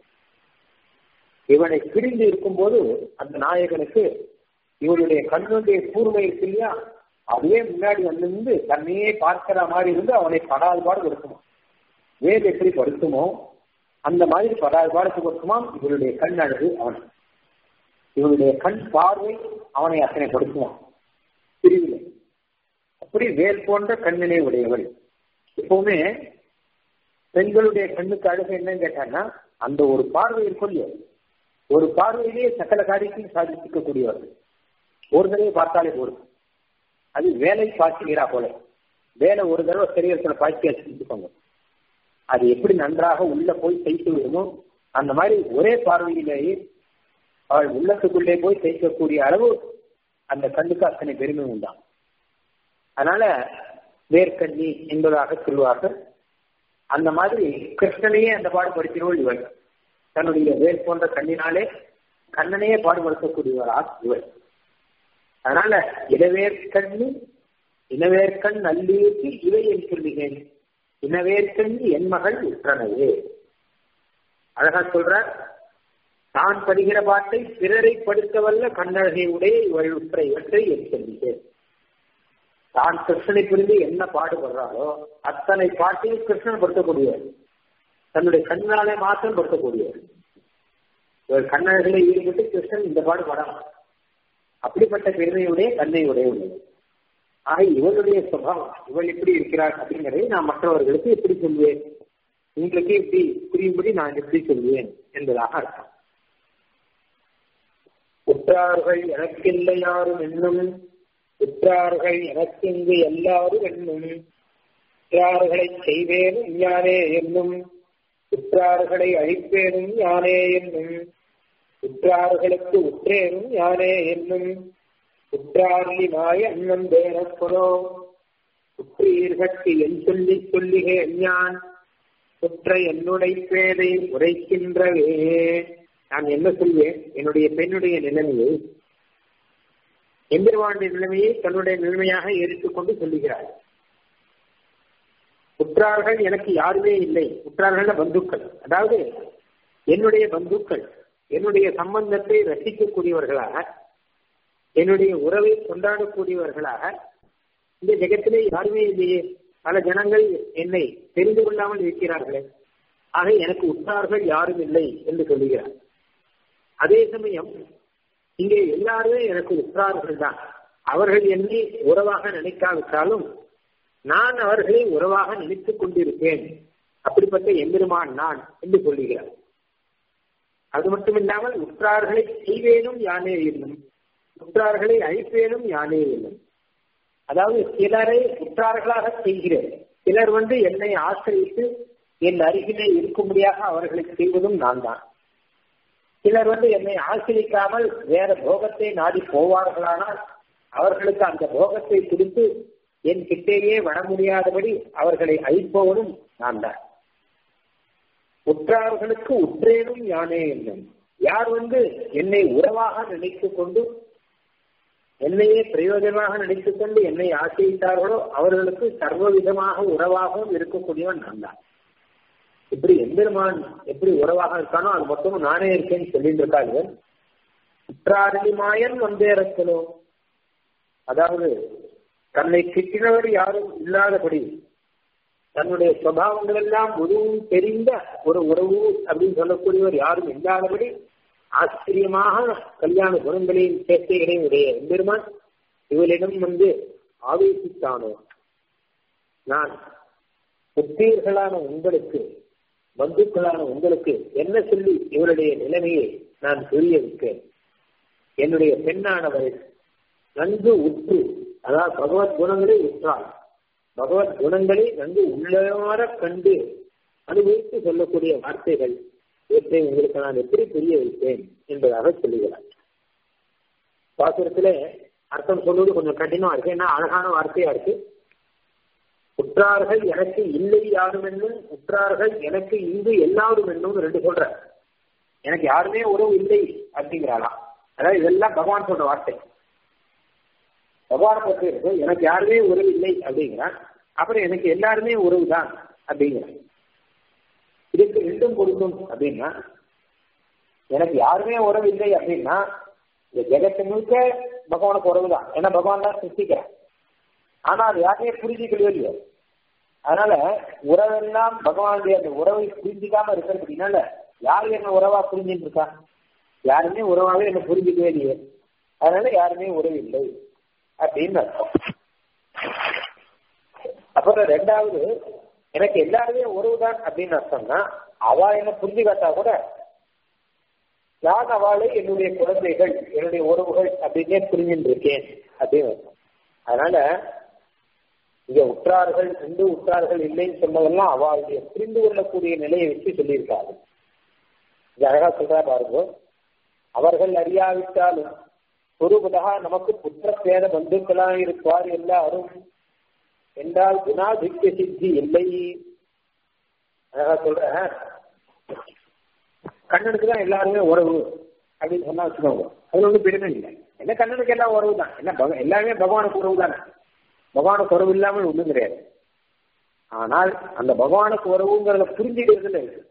இவனை பிரிந்து இருக்கும்போது அந்த நாயகனுக்கு இவனுடைய கண்ணுடைய கூர்மை இருக்கு இல்லையா அதுவே முன்னாடி வந்து தன்னையே பார்க்கிற மாதிரி இருந்து அவனை படாது பாடு கொடுக்குமா வேல் எப்படி படுத்துமோ அந்த மாதிரி படாது பாடு கொடுக்குமாம் இவனுடைய கண் அழகு அவன் இவனுடைய கண் பார்வை அவனை அத்தனை படுத்துவான் பிரிவில் அப்படி வேல் போன்ற கண்ணினை உடையவள் எப்பவுமே பெண்களுடைய கண்ணுக்கு அழகு என்னன்னு கேட்டாங்கன்னா அந்த ஒரு பார்வை இருக்கும் இல்லையோ ஒரு பார்வையிலேயே சகல காரியத்தையும் சாதிக்கக்கூடியவர்கள் ஒரு தடவை பார்த்தாலே போதும் அது வேலை பார்க்கிறா போல வேலை ஒரு தடவை சரீரத்தில் பாய்ச்சி வச்சுக்கோங்க அது எப்படி நன்றாக உள்ள போய் தைத்து விடுமோ அந்த மாதிரி ஒரே பார்வையிலேயே அவள் உள்ளத்துக்குள்ளே போய் தைக்கக்கூடிய அளவு அந்த கண்ணுக்கு அத்தனை பெருமை உண்டாம் அதனால வேர்க்கண்ணி என்பதாக சொல்வார்கள் அந்த மாதிரி கிருஷ்ணனையே அந்த பாடுபடுத்தினோள் இவள் தன்னுடைய வேர் போன்ற கண்ணினாலே கண்ணனையே பாடுபடுத்தக்கூடியவரா இவள் அதனால இளவேற்கண்ணு இனவேற்கண் நல்லீர்க்கு இவை என் சொல்லுகிறேன் இனவேற்கண் என் மகள் உற்றனவே அழகா சொல்றார் தான் படுகிற பாட்டை பிறரை படுத்த வல்ல கண்ணழகை உடைய இவள் உற்ற இவற்றை என் சொல்லுகிறேன் தான் கிருஷ்ணனை புரிந்து என்ன பாடுபடுறாளோ அத்தனை பாட்டையும் கிருஷ்ணன் படுத்தக்கூடியவர் தன்னுடைய கண்ணாலே மாத்திரம் படுத்தக்கூடியவர் இவர் கண்ணழகிலே ஈடுபட்டு கிருஷ்ணன் இந்த பாடு படலாம் அப்படிப்பட்ட பெருமையுடைய கண்ணை உடையவுள்ளது ஆக இவளுடைய சுபாவம் இவள் எப்படி இருக்கிறாள் அப்படிங்கிறதை நான் மற்றவர்களுக்கு எப்படி சொல்வேன் உங்களுக்கு எப்படி புரியும்படி நான் எப்படி சொல்வேன் என்பதாக அர்த்தம் உற்றார்கள் எனக்கில்லை யாரும் என்னும் உற்றார்கள் எனக்கிங்கு எல்லாரும் என்னும் உற்றார்களை செய்வேனும் யானே என்னும் உற்றார்களை அழிப்பேனும் யானே என்னும் உற்றார்களுக்கு உற்றேனும் யானே என்னும் உற்றார்லி மாய அண்ணன் தேனப்பொலோ உற்றீர்கட்கு என் சொல்லி சொல்லிகே ஞான் உற்ற என்னுடைய பேரை உரைக்கின்றவே நான் என்ன சொல்வேன் என்னுடைய பெண்ணுடைய நிலைமையை எம்பெருமானுடைய நிலைமையை தன்னுடைய நிலைமையாக எடுத்துக்கொண்டு சொல்லுகிறார் உற்றார்கள் எனக்கு யாருமே இல்லை உற்றார்கள் பந்துக்கள் அதாவது என்னுடைய பந்துக்கள் என்னுடைய சம்பந்தத்தை ரசிக்கக்கூடியவர்களாக என்னுடைய உறவை கொண்டாடக்கூடியவர்களாக இந்த ஜெகத்திலே யாருமே இல்லையே பல ஜனங்கள் என்னை தெரிந்து கொள்ளாமல் இருக்கிறார்களே ஆக எனக்கு உற்றார்கள் யாரும் இல்லை என்று சொல்லுகிறார் அதே சமயம் இங்கே எல்லாருமே எனக்கு உற்றார்கள் தான் அவர்கள் என்னை உறவாக நினைக்காவிட்டாலும் நான் அவர்களை உறவாக நினைத்துக் கொண்டிருப்பேன் அப்படிப்பட்ட எம்பெருமான் நான் என்று சொல்லுகிறார் அது மட்டுமில்லாமல் உற்றார்களை செய்வேனும் யானே என்னும் உற்றார்களை அழிப்பேனும் யானே என்னும் அதாவது சிலரை உற்றார்களாக செய்கிறேன் சிலர் வந்து என்னை ஆசிரியத்து என் அருகிலே இருக்கும்படியாக அவர்களை செய்வதும் நான் தான் சிலர் வந்து என்னை ஆசிரிக்காமல் வேற போகத்தை நாடி போவார்களானால் அவர்களுக்கு அந்த போகத்தை கொடுத்து என் கிட்டேயே வர முடியாதபடி அவர்களை அழிப்பவனும் நான் தான் உற்றார்களுக்கு உற்றேனும் யானே என்னும் யார் வந்து என்னை உறவாக நினைத்துக் கொண்டு என்னையே பிரயோஜனமாக நினைத்துக் கொண்டு என்னை ஆசிரித்தார்களோ அவர்களுக்கு சர்வ விதமாக உறவாகவும் இருக்கக்கூடியவன் நான் தான் இப்படி எம்பெருமான் எப்படி உறவாக இருக்கானோ அது மொத்தமும் நானே இருக்கேன்னு சொல்லிட்டு இருக்காங்க உற்றாரணி மாயன் வந்தேறக்கலோ அதாவது தன்னை கிட்டினவர் யாரும் இல்லாதபடி தன்னுடைய சுவாவங்கள் எல்லாம் முழுவும் தெரிந்த ஒரு உறவு அப்படின்னு சொல்லக்கூடியவர் யாரும் இல்லாதபடி ஆச்சரியமாக கல்யாண குணங்களையும் சேர்க்கைகளையும் உடைய எம்பெருமான் இவளிடம் வந்து ஆவேசித்தானோ நான் புத்தீர்களான உங்களுக்கு பந்துக்களான உங்களுக்கு என்ன சொல்லி இவருடைய நிலைமையை நான் புரிய வைக்கிறேன் என்னுடைய பெண்ணானவள் நன்கு உற்று அதாவது பகவத் குணங்களை உற்றாள் பகவத் குணங்களை நன்கு உள்ளார கண்டு அனுபவித்து சொல்லக்கூடிய வார்த்தைகள் இவற்றை உங்களுக்கு நான் எப்படி புரிய வைப்பேன் என்பதாக சொல்லுகிறார் பாசுரத்துல அர்த்தம் சொல்வது கொஞ்சம் கடினமா இருக்கு ஏன்னா அழகான வார்த்தையா இருக்கு உற்றார்கள் எனக்கு இல்லை யாரும் என்னும் உற்றார்கள் எனக்கு இங்கு எல்லாரும் என்னும் ரெண்டு சொல்ற எனக்கு யாருமே உறவு இல்லை அப்படிங்கிறாளாம் அதாவது இதெல்லாம் பகவான் சொல்ற வார்த்தை பகவானை பற்றி இருக்கு எனக்கு யாருமே உறவு இல்லை அப்படிங்கிறான் அப்புறம் எனக்கு எல்லாருமே உறவு தான் அப்படிங்கிறான் இதுக்கு ரெண்டும் பொருந்தும் அப்படின்னா எனக்கு யாருமே உறவு இல்லை அப்படின்னா இந்த ஜெகத்து முழுக்க பகவானுக்கு உறவு தான் ஏன்னா பகவான் தான் சிருஷ்டிக்கிறான் ஆனா அது யாருமே புரிஞ்சுக்கலையோ இல்லையோ அதனால உறவெல்லாம் பகவானுடைய அந்த உறவை புரிஞ்சிக்காம இருக்கிறதுனால யார் என்ன உறவா புரிஞ்சுட்டு இருக்கா யாருமே உறவாவே என்ன புரிஞ்சுக்கவே இல்லையே அதனால யாருமே உறவு இல்லை அப்படின்னு அர்த்தம் அப்புறம் ரெண்டாவது எனக்கு எல்லாருமே உறவுதான் அப்படின்னு அர்த்தம்னா அவ என்ன புரிஞ்சுக்காட்டா கூட நான் அவளை என்னுடைய குழந்தைகள் என்னுடைய உறவுகள் அப்படின்னே புரிஞ்சுட்டு இருக்கேன் அப்படின்னு அர்த்தம் அதனால இங்க உற்றார்கள் ரெண்டு உற்றார்கள் இல்லைன்னு சொன்னதெல்லாம் அவளுடைய புரிந்து கொள்ளக்கூடிய நிலையை வச்சு சொல்லியிருக்காரு இது அழகா சொல்றா பாருங்க அவர்கள் அறியாவிட்டாலும் பொறுபதா நமக்கு புத்திர பேத பந்துக்களாக இருப்பார் எல்லாரும் என்றால் குணாதிக்க சித்தி இல்லை அழகா சொல்ற கண்ணனுக்கு தான் எல்லாருமே உறவு அப்படின்னு சொன்னா வச்சுக்கோங்க அதுல ஒன்றும் பெருமை இல்லை என்ன கண்ணனுக்கு எல்லாம் உறவு தான் என்ன எல்லாமே பகவானுக்கு உறவு தானே பகவானுக்கு உறவு இல்லாமல் ஒண்ணும் கிடையாது ஆனால் அந்த பகவானுக்கு உறவுங்கிறத புரிஞ்சுக்கிறதுல இருக்கு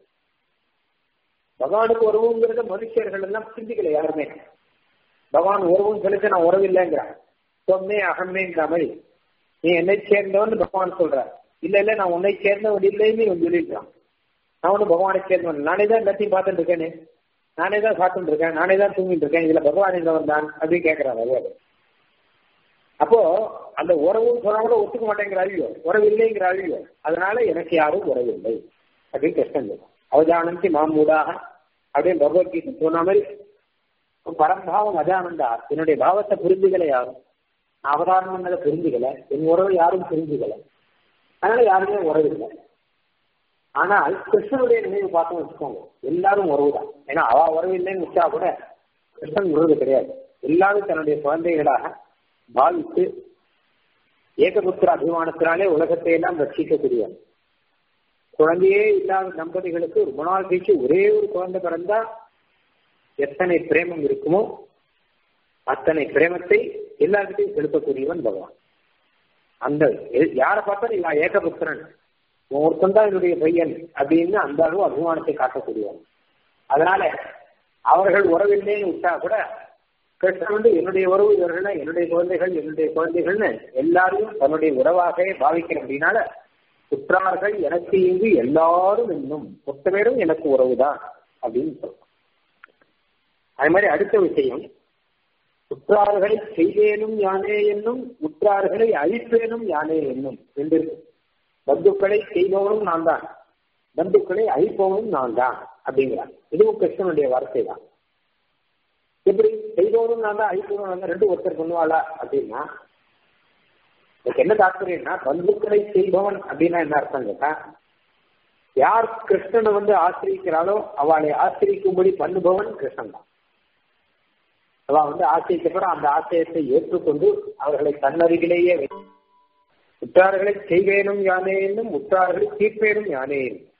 பகவானுக்கு உறவுங்கிறத மனுஷர்கள் எல்லாம் புரிஞ்சுக்கல யாருமே பகவான் உறவுன்னு சொல்லிட்டு நான் உறவு இல்லைங்கிறான் சொன்னே அகமேங்கிற மாதிரி நீ என்னை சேர்ந்தவன் பகவான் சொல்ற இல்ல இல்ல நான் உன்னை சேர்ந்தவன் இல்லைன்னு இவன் சொல்லிட்டான் நான் ஒண்ணு பகவானை சேர்ந்தவன் நானே தான் எல்லாத்தையும் பார்த்துட்டு இருக்கேனே நானே தான் சாப்பிட்டு இருக்கேன் நானே தான் தூங்கிட்டு இருக்கேன் இதுல பகவான் எங்கவன் தான் அப்படின்னு கேட்கிறான் பகவான் அப்போ அந்த உறவுன்னு சொன்னா கூட ஒத்துக்க மாட்டேங்கிற அழியோ உறவு இல்லைங்கிற அழியோ அதனால எனக்கு யாரும் உறவு இல்லை அப்படின்னு கஷ்டம் சொல்லும் அவஜானந்தி மாமூடாக அப்படின்னு பகவத்கீதை சொன்ன மாதிரி பரம்பாவம் அஜானந்தா என்னுடைய பாவத்தை புரிஞ்சுக்கல யாரும் அவதாரம் பண்ணதை புரிஞ்சுக்கல என் உறவை யாரும் புரிஞ்சுக்கல அதனால யாருமே உறவு இல்லை ஆனால் கிருஷ்ணனுடைய நினைவு பார்த்தோம் வச்சுக்கோங்க எல்லாரும் உறவு தான் ஏன்னா அவ உறவு இல்லைன்னு வச்சா கூட கிருஷ்ணன் உறவு கிடையாது எல்லாரும் தன்னுடைய குழந்தைகளாக பாவித்து ஏகபுத்திர அபிமானத்தினாலே உலகத்தை எல்லாம் ரட்சிக்கக்கூடியவன் குழந்தையே இல்லாத தம்பதிகளுக்கு ரொம்ப நாள் கழிச்சு ஒரே ஒரு குழந்தை பிறந்தா எத்தனை பிரேமம் இருக்குமோ அத்தனை பிரேமத்தை எல்லார்கிட்டையும் செலுத்தக்கூடியவன் பகவான் அந்த யாரை பார்த்தா இவன் ஏகபுத்திரன் ஒருத்தன் தான் என்னுடைய பையன் அப்படின்னு அந்த அளவு அபிமானத்தை காட்டக்கூடியவன் அதனால அவர்கள் உறவில்லைன்னு விட்டா கூட கிருஷ்ணன் வந்து என்னுடைய உறவு இவர்கள் என்னுடைய குழந்தைகள் என்னுடைய குழந்தைகள்னு எல்லாரையும் தன்னுடைய உறவாகவே பாவிக்கிற அப்படின்னால குற்றார்கள் எனக்கு இங்கு எல்லாரும் இன்னும் மொத்த பேரும் எனக்கு உறவுதான் அப்படின்னு சொல்றோம் அது மாதிரி அடுத்த விஷயம் உற்றார்களை செய்வேனும் யானே என்னும் உற்றார்களை அழிப்பேனும் யானே என்னும் ரெண்டு இருக்கு பந்துக்களை செய்பவனும் நான் தான் பந்துக்களை அழிப்பவனும் நான் தான் அப்படிங்கிறான் இதுவும் கிருஷ்ணனுடைய வார்த்தை தான் எப்படி செய்பவனும் நான் தான் அழிப்பவனும் நான் தான் ரெண்டு ஒருத்தர் பண்ணுவாளா அப்படின்னா எனக்கு என்ன தாற்பயம்னா பந்துக்களை செய்பவன் அப்படின்னா என்ன அர்த்தம் கேட்டா யார் கிருஷ்ணனை வந்து ஆசிரியிக்கிறாளோ அவளை ஆசிரிக்கும்படி பண்ணுபவன் கிருஷ்ணன் தான் அவ வந்து ஆசிரியக்கப்பறம் அந்த ஆசிரியத்தை ஏற்றுக்கொண்டு அவர்களை தன்னருகிலேயே உற்றார்களை செய்வேனும் யானே என்னும் உற்றார்களை தீர்ப்பேனும் யானே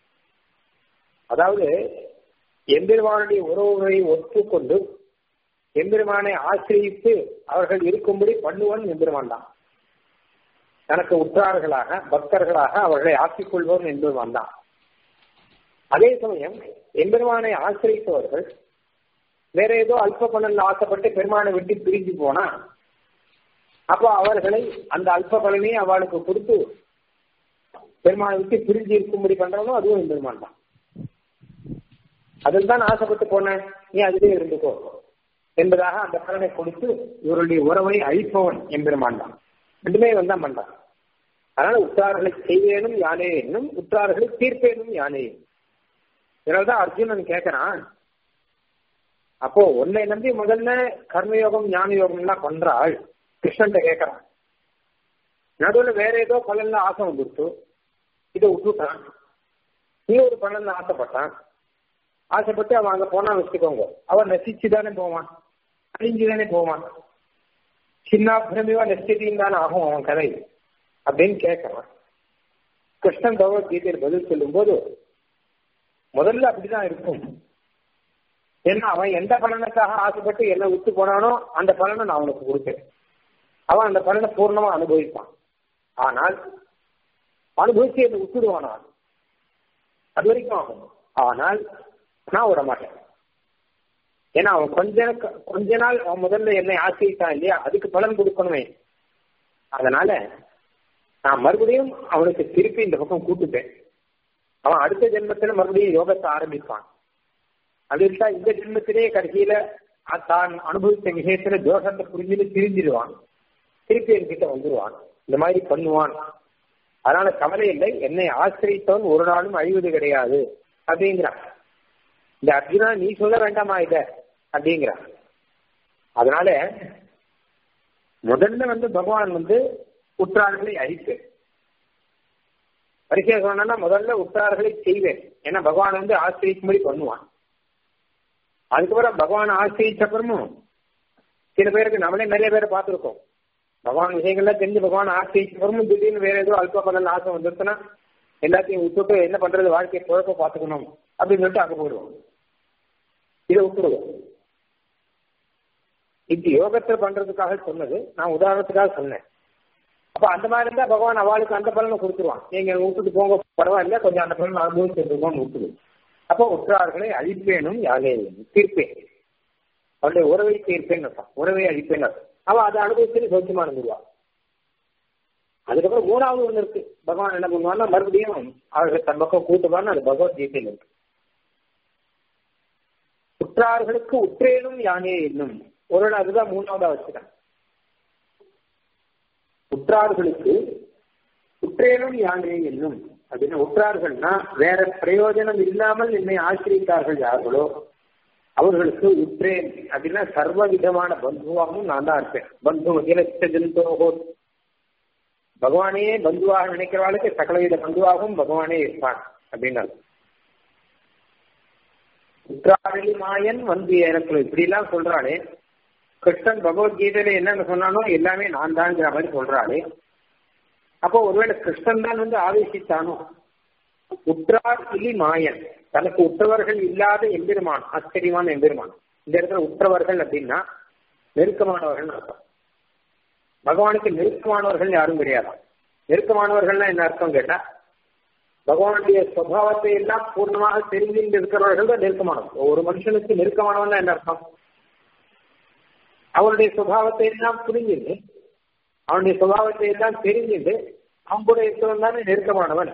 அதாவது எம்பெருமானுடைய உறவுகளை ஒத்துக்கொண்டு எம்பெருமானை ஆசிரியித்து அவர்கள் இருக்கும்படி பண்ணுவன் எம்பெருமான் தான் தனக்கு உற்றார்களாக பக்தர்களாக அவர்களை ஆக்கிக் கொள்வோம் என்பதுமான் தான் அதே சமயம் எம்பெருமானை ஆசிரித்தவர்கள் வேற ஏதோ அல்ப பலன்ல ஆசைப்பட்டு பெருமானை விட்டு பிரிஞ்சு போனா அப்போ அவர்களை அந்த அல்ப பலனையே அவளுக்கு கொடுத்து பெருமானை விட்டு பிரிஞ்சு இருக்கும்படி பண்றவனும் அதுவும் எம்பெருமான் தான் அதில் தான் ஆசைப்பட்டு போனேன் நீ அதிலே இருந்துக்கோ என்பதாக அந்த பலனை கொடுத்து இவருடைய உறவை அழிப்பவன் எம்பெருமான் தான் ரெண்டுமே இவன் தான் பண்றான் அதனால உற்றார்களை செய்வேனும் யானே என்னும் உற்றார்களை தீர்ப்பேனும் யானே இதனால்தான் அர்ஜுனன் கேட்கிறான் அப்போ உன்னை நம்பி முதல்ல கர்மயோகம் ஞான யோகம் எல்லாம் பண்றாள் கிருஷ்ணன் கேட்கறான் நடுவில் வேற ஏதோ பலன்ல ஆசை வந்துருச்சு இதை விட்டுட்டான் நீ ஒரு பலன்ல ஆசைப்பட்டான் ஆசைப்பட்டு அவன் அங்க போனா வச்சுக்கோங்க அவன் நசிச்சு தானே போவான் அழிஞ்சு தானே போவான் சின்ன பிரமிவா நசிச்சியும் தானே ஆகும் அவன் கதை அப்படின்னு கேட்கறான் கிருஷ்ணன் பகவத்கீதையில் பதில் சொல்லும் போது முதல்ல அப்படிதான் இருக்கும் ஏன்னா அவன் எந்த பலனுக்காக ஆசைப்பட்டு என்ன விட்டு போனானோ அந்த பலனை நான் அவனுக்கு கொடுப்பேன் அவன் அந்த பலனை பூர்ணமா அனுபவிப்பான் ஆனால் அனுபவிச்சு என்னை விட்டுடுவானா அது வரைக்கும் ஆகும் ஆனால் நான் விட மாட்டேன் ஏன்னா அவன் கொஞ்ச கொஞ்ச நாள் அவன் முதல்ல என்னை ஆசிரித்தான் இல்லையா அதுக்கு பலன் கொடுக்கணுமே அதனால நான் மறுபடியும் அவனுக்கு திருப்பி இந்த பக்கம் கூட்டுப்பேன் அவன் அடுத்த ஜென்மத்துல மறுபடியும் யோகத்தை ஆரம்பிப்பான் அது இருந்தா இந்த ஜென்மத்திலே கடைசியில தான் அனுபவித்த விஷயத்துல தோஷத்தை புரிஞ்சுட்டு திரிஞ்சிடுவான் திருப்பி என்கிட்ட வந்துடுவான் இந்த மாதிரி பண்ணுவான் அதனால கவலை இல்லை என்னை ஆசிரியத்தவன் ஒரு நாளும் அழிவது கிடையாது அப்படிங்கிறான் இந்த அர்ஜுனா நீ சொல்ல வேண்டாமா இத அப்படிங்கிறான் அதனால முதல்ல வந்து பகவான் வந்து உற்றார்களை அழிப்பு பரிசையா சொன்னா முதல்ல உற்றார்களை செய்வேன் ஏன்னா பகவான் வந்து ஆசிரிக்கும்படி பண்ணுவான் அதுக்கப்புறம் பகவான் ஆசிரிச்ச அப்புறமும் சில பேருக்கு நம்மளே நிறைய பேரை பார்த்துருக்கோம் பகவான் விஷயங்கள்லாம் தெரிஞ்சு பகவான் ஆசிரிச்ச அப்புறமும் திடீர்னு வேற ஏதோ அல்ப பலன் ஆசை வந்துருச்சுன்னா எல்லாத்தையும் விட்டுட்டு என்ன பண்றது வாழ்க்கையை குழப்ப பார்த்துக்கணும் அப்படின்னு சொல்லிட்டு அங்க போயிடுவோம் இதை விட்டுடுவோம் இது யோகத்தை பண்றதுக்காக சொன்னது நான் உதாரணத்துக்காக சொன்னேன் அப்ப அந்த மாதிரி இருந்தா பகவான் அவளுக்கு அந்த பலனை கொடுத்துருவான் நீங்க விட்டுட்டு போங்க பரவாயில்ல கொஞ்சம் அந்த பலன் அனுபவிச்சிருக்கோம்னு விட்டுது அப்போ உற்றார்களை அழிப்பேனும் யாரே தீர்ப்பேன் அவருடைய உறவை தீர்ப்பேன் அர்த்தம் உறவை அழிப்பேன் அர்த்தம் அவன் அதை அனுபவிச்சு சௌக்கியமா இருந்துருவா அதுக்கப்புறம் மூணாவது ஒண்ணு இருக்கு பகவான் என்ன பண்ணுவான்னா மறுபடியும் அவர்கள் தன் பக்கம் கூட்டுவான்னு அது பகவத்கீதையில் இருக்கு உற்றார்களுக்கு உற்றேனும் யானே என்னும் ஒரு நாள் அதுதான் மூணாவதா வச்சுட்டேன் உற்றார்களுக்கு உற்றேனும் யானே என்னும் அப்படின்னு உற்றார்கள்னா வேற பிரயோஜனம் இல்லாமல் என்னை ஆசிரித்தார்கள் யார்களோ அவர்களுக்கு உற்றேன் அப்படின்னா சர்வ விதமான பந்துவாகவும் நான் தான் இருப்பேன் பந்து மகிழச்ச ஜந்தோகோ பகவானே பந்துவாக நினைக்கிறவாளுக்கு சகலவித பந்துவாகவும் பகவானே இருப்பான் அப்படின்னாரு உற்றாரளி மாயன் வந்து எனக்கு இப்படி எல்லாம் சொல்றாளே கிருஷ்ணன் பகவத்கீதையில என்னென்ன சொன்னானோ எல்லாமே நான் தான்ங்கிற மாதிரி சொல்றாளே அப்போ ஒருவேளை கிருஷ்ணன் தான் வந்து ஆவேசித்தானோ உற்றார் இலி மாயன் தனக்கு உற்றவர்கள் இல்லாத எம்பெருமான் ஆச்சரியமான எம்பெருமான் இந்த இடத்துல உற்றவர்கள் அப்படின்னா நெருக்கமானவர்கள் அர்த்தம் பகவானுக்கு நெருக்கமானவர்கள் யாரும் கிடையாதான் நெருக்கமானவர்கள்னா என்ன அர்த்தம் கேட்டா பகவானுடைய சுவாவத்தை எல்லாம் பூர்ணமாக தெரிந்து இருக்கிறவர்கள் தான் நெருக்கமானவன் ஒரு மனுஷனுக்கு நெருக்கமானவன் என்ன அர்த்தம் அவனுடைய சுபாவத்தை எல்லாம் புரிஞ்சுட்டு அவனுடைய சுபாவத்தை எல்லாம் தெரிஞ்சுட்டு அவன் கூட இருக்கிறவன் தானே நெருக்கமானவன்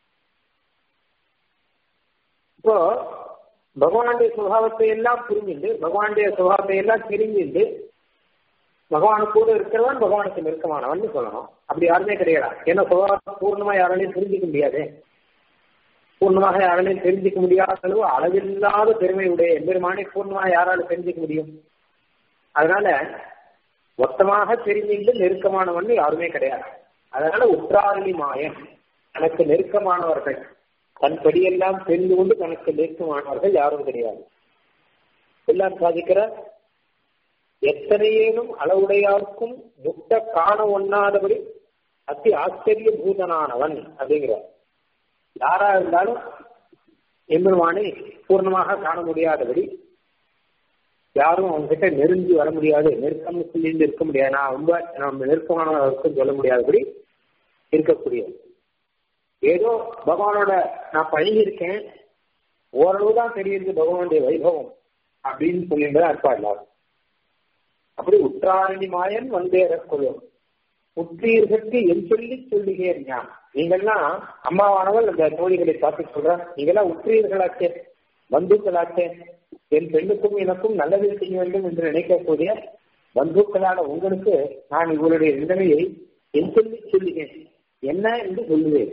இப்போ பகவானுடைய சுபாவத்தை எல்லாம் புரிஞ்சுட்டு பகவானுடைய சுபாவத்தை எல்லாம் தெரிஞ்சுட்டு பகவானு கூட இருக்கிறவன் பகவானுக்கு நெருக்கமானவன் சொல்லணும் அப்படி யாருமே கிடையாது ஏன்னா சுபாவம் பூர்ணமா யாராலையும் புரிஞ்சிக்க முடியாது பூர்ணமாக யாராலையும் தெரிஞ்சிக்க முடியாத அளவு அளவில்லாத பெருமையுடைய எம்பெருமானை பூர்ணமாக யாராலும் தெரிஞ்சிக்க முடியும் அதனால மொத்தமாக தெரிஞ்சுட்டு நெருக்கமானவன் யாருமே கிடையாது அதனால உற்றாரணி மாயம் தனக்கு நெருக்கமானவர்கள் தன் படியெல்லாம் தெரிந்து கொண்டு தனக்கு நெருக்கமானவர்கள் யாரும் கிடையாது எல்லாம் சாதிக்கிற எத்தனையேனும் அளவுடையாருக்கும் முக்த காண ஒண்ணாதபடி அத்தி ஆச்சரிய பூதனானவன் அப்படிங்கிறார் யாரா இருந்தாலும் எம்பெருமானை பூர்ணமாக காண முடியாதபடி யாரும் அவங்க கிட்ட நெருங்கி வர முடியாது நெருக்கம் சொல்லிட்டு இருக்க முடியாது நான் ரொம்ப நம்ம நெருக்கமானவர்களுக்கும் சொல்ல முடியாதபடி இருக்கக்கூடியது ஏதோ பகவானோட நான் பழகியிருக்கேன் ஓரளவு தான் தெரியுது பகவானுடைய வைபவம் அப்படின்னு சொல்லிட்டு அர்த்தம் எல்லாரும் அப்படி உற்றாரணி மாயன் வந்தேறக்கொள்ளும் உற்றீர்களுக்கு என் சொல்லி சொல்லுகிறேன் ஞான் நீங்கள்லாம் அம்மாவானவள் அந்த தோழிகளை பார்த்து சொல்ற நீங்களாம் உற்றீர்களாச்சே பந்துக்களாச்சே என் பெண்ணுக்கும் எனக்கும் நல்லது செய்ய வேண்டும் என்று நினைக்கக்கூடிய பந்துக்களான உங்களுக்கு நான் இவருடைய நிலைமையை என் சொல்லி சொல்லுகிறேன் என்ன என்று சொல்லுவேன்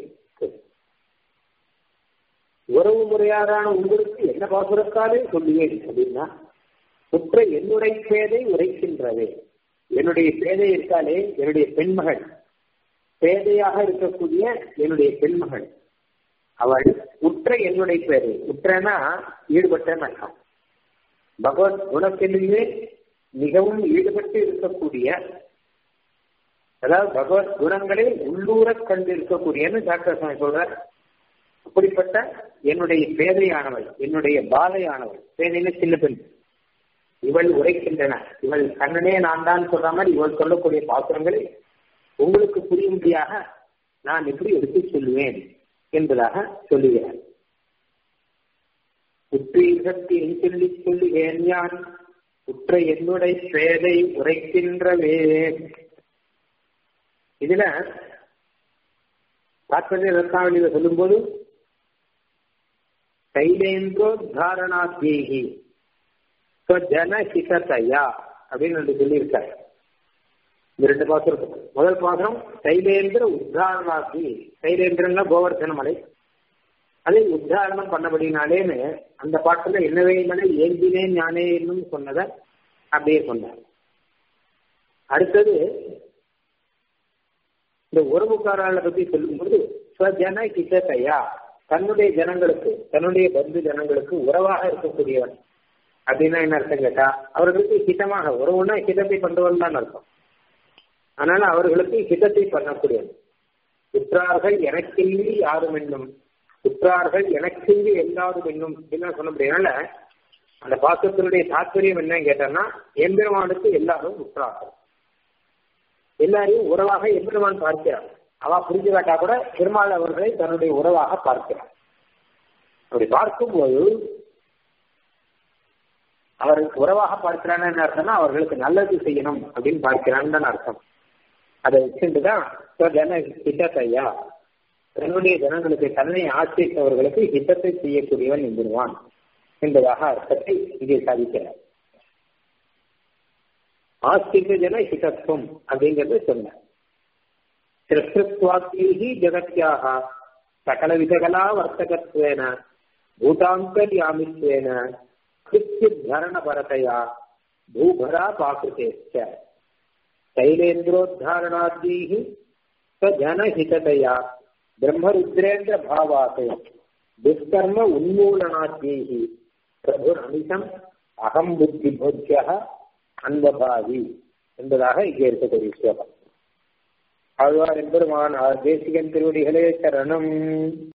உறவு முறையாரான உங்களுக்கு என்ன பாசுரத்தாலே சொல்லுவேன் அப்படின்னா உற்ற என்னுடைய பேதை உரைக்கின்றவே என்னுடைய பேதை இருக்காளே என்னுடைய பெண்மகள் பேதையாக இருக்கக்கூடிய என்னுடைய பெண்மகள் அவள் உற்ற என்னுடைய பேதை உற்றனா ஈடுபட்டன்னு அர்த்தம் பகவத் குணத்திலேயே மிகவும் ஈடுபட்டு இருக்கக்கூடிய அதாவது பகவத் குணங்களை உள்ளூர கண்டு இருக்கக்கூடியன்னு டாக்டர் சுவாமி சொல்றார் அப்படிப்பட்ட என்னுடைய பேதையானவள் என்னுடைய பாதையானவள் பேதையில சின்ன பெண் இவள் உரைக்கின்றன இவள் கண்ணனே நான் தான் சொல்ற மாதிரி இவள் சொல்லக்கூடிய பாத்திரங்களை உங்களுக்கு புரியும்படியாக நான் எப்படி எடுத்து சொல்லுவேன் என்பதாக சொல்லுகிறார் உற்றீகத்தை சொல்லி சொல்லுவேன் யான் உற்ற என்னுடைய பேதை உரைக்கின்றவே இதுல தாத்பரிய ரத்னாவளியில சொல்லும்போது கைலேந்திரோத்தாரணாத்யேகி ஜனஹிதயா அப்படின்னு ரெண்டு சொல்லியிருக்காரு இந்த ரெண்டு பாத்திரம் முதல் பாத்திரம் கைலேந்திர உத்தாரணாத்தி கைலேந்திரன்னா கோவர்தன மலை அதை உத்தாரணம் பண்ணபடினாலேன்னு அந்த பாட்டுல என்னவே மலை ஏந்தினேன் ஞானே என்னும் சொன்னதை அப்படியே சொன்னார் அடுத்தது இந்த உறவுக்காரர்களை பத்தி சொல்லும்போது ஸ்வஜன ஹிதத்தையா தன்னுடைய ஜனங்களுக்கு தன்னுடைய பந்து ஜனங்களுக்கு உறவாக இருக்கக்கூடியவன் அப்படின்னா என்ன அர்த்தம் கேட்டா அவர்களுக்கு ஹிதமாக உறவுனா ஹிதத்தை பண்ணுவன் தான் அர்த்தம் அதனால அவர்களுக்கு ஹிதத்தை பண்ணக்கூடியவன் உற்றார்கள் எனக்கில்லி யாரும் என்னும் உற்றார்கள் எனக்கில்லி எல்லாரும் என்னும் அப்படின்னு சொல்ல முடியனால அந்த பாசத்தினுடைய தாற்பயம் என்னன்னு கேட்டோம்னா எம்பெருமானுக்கு எல்லாரும் உற்றார்கள் எல்லாரையும் உறவாக எம்பெருமான் பார்க்கிறார் அவ புரிஞ்சு காட்டா கூட பெருமாள் அவர்களை தன்னுடைய உறவாக பார்க்கிறார் அப்படி பார்க்கும்போது அவருக்கு உறவாக பார்க்கிறான்னு என்ன அர்த்தம்னா அவர்களுக்கு நல்லது செய்யணும் அப்படின்னு பார்க்கிறான்னு அர்த்தம் அதை வச்சுட்டுதான் ஜன ஹிதத்தையா தன்னுடைய ஜனங்களுக்கு தன்னை ஆசிரியத்தவர்களுக்கு ஹிதத்தை செய்யக்கூடியவன் என்கிறான் என்பதாக அர்த்தத்தை இங்கே சாதிக்கிறார் ஆஸ்திக ஜன ஹிதத்துவம் அப்படிங்கிறது சொன்னார் திருஷ்டத்வாத்தீகி ஜகத்யாக சகல விதகலா வர்த்தகத்வேன பூதாந்தர்யாமித்வேன கிருத்தியரணபரதையா பூபரா பாக்கிருத்தேச்ச शैलेन्द्रोद्धारणाद्यैः स्वजनहिततया ब्रह्मरुद्रेन्द्रभावात् दुष्कर्म उन्मूलनाद्यैः प्रभुरमिषम् அகம் புத்தி போத்திய அன்பபாவி என்பதாக இங்கே இருக்கக்கூடிய ஸ்லோகம் ஆழ்வார் என்பெருமான் தேசிகன் திருவடிகளே சரணம்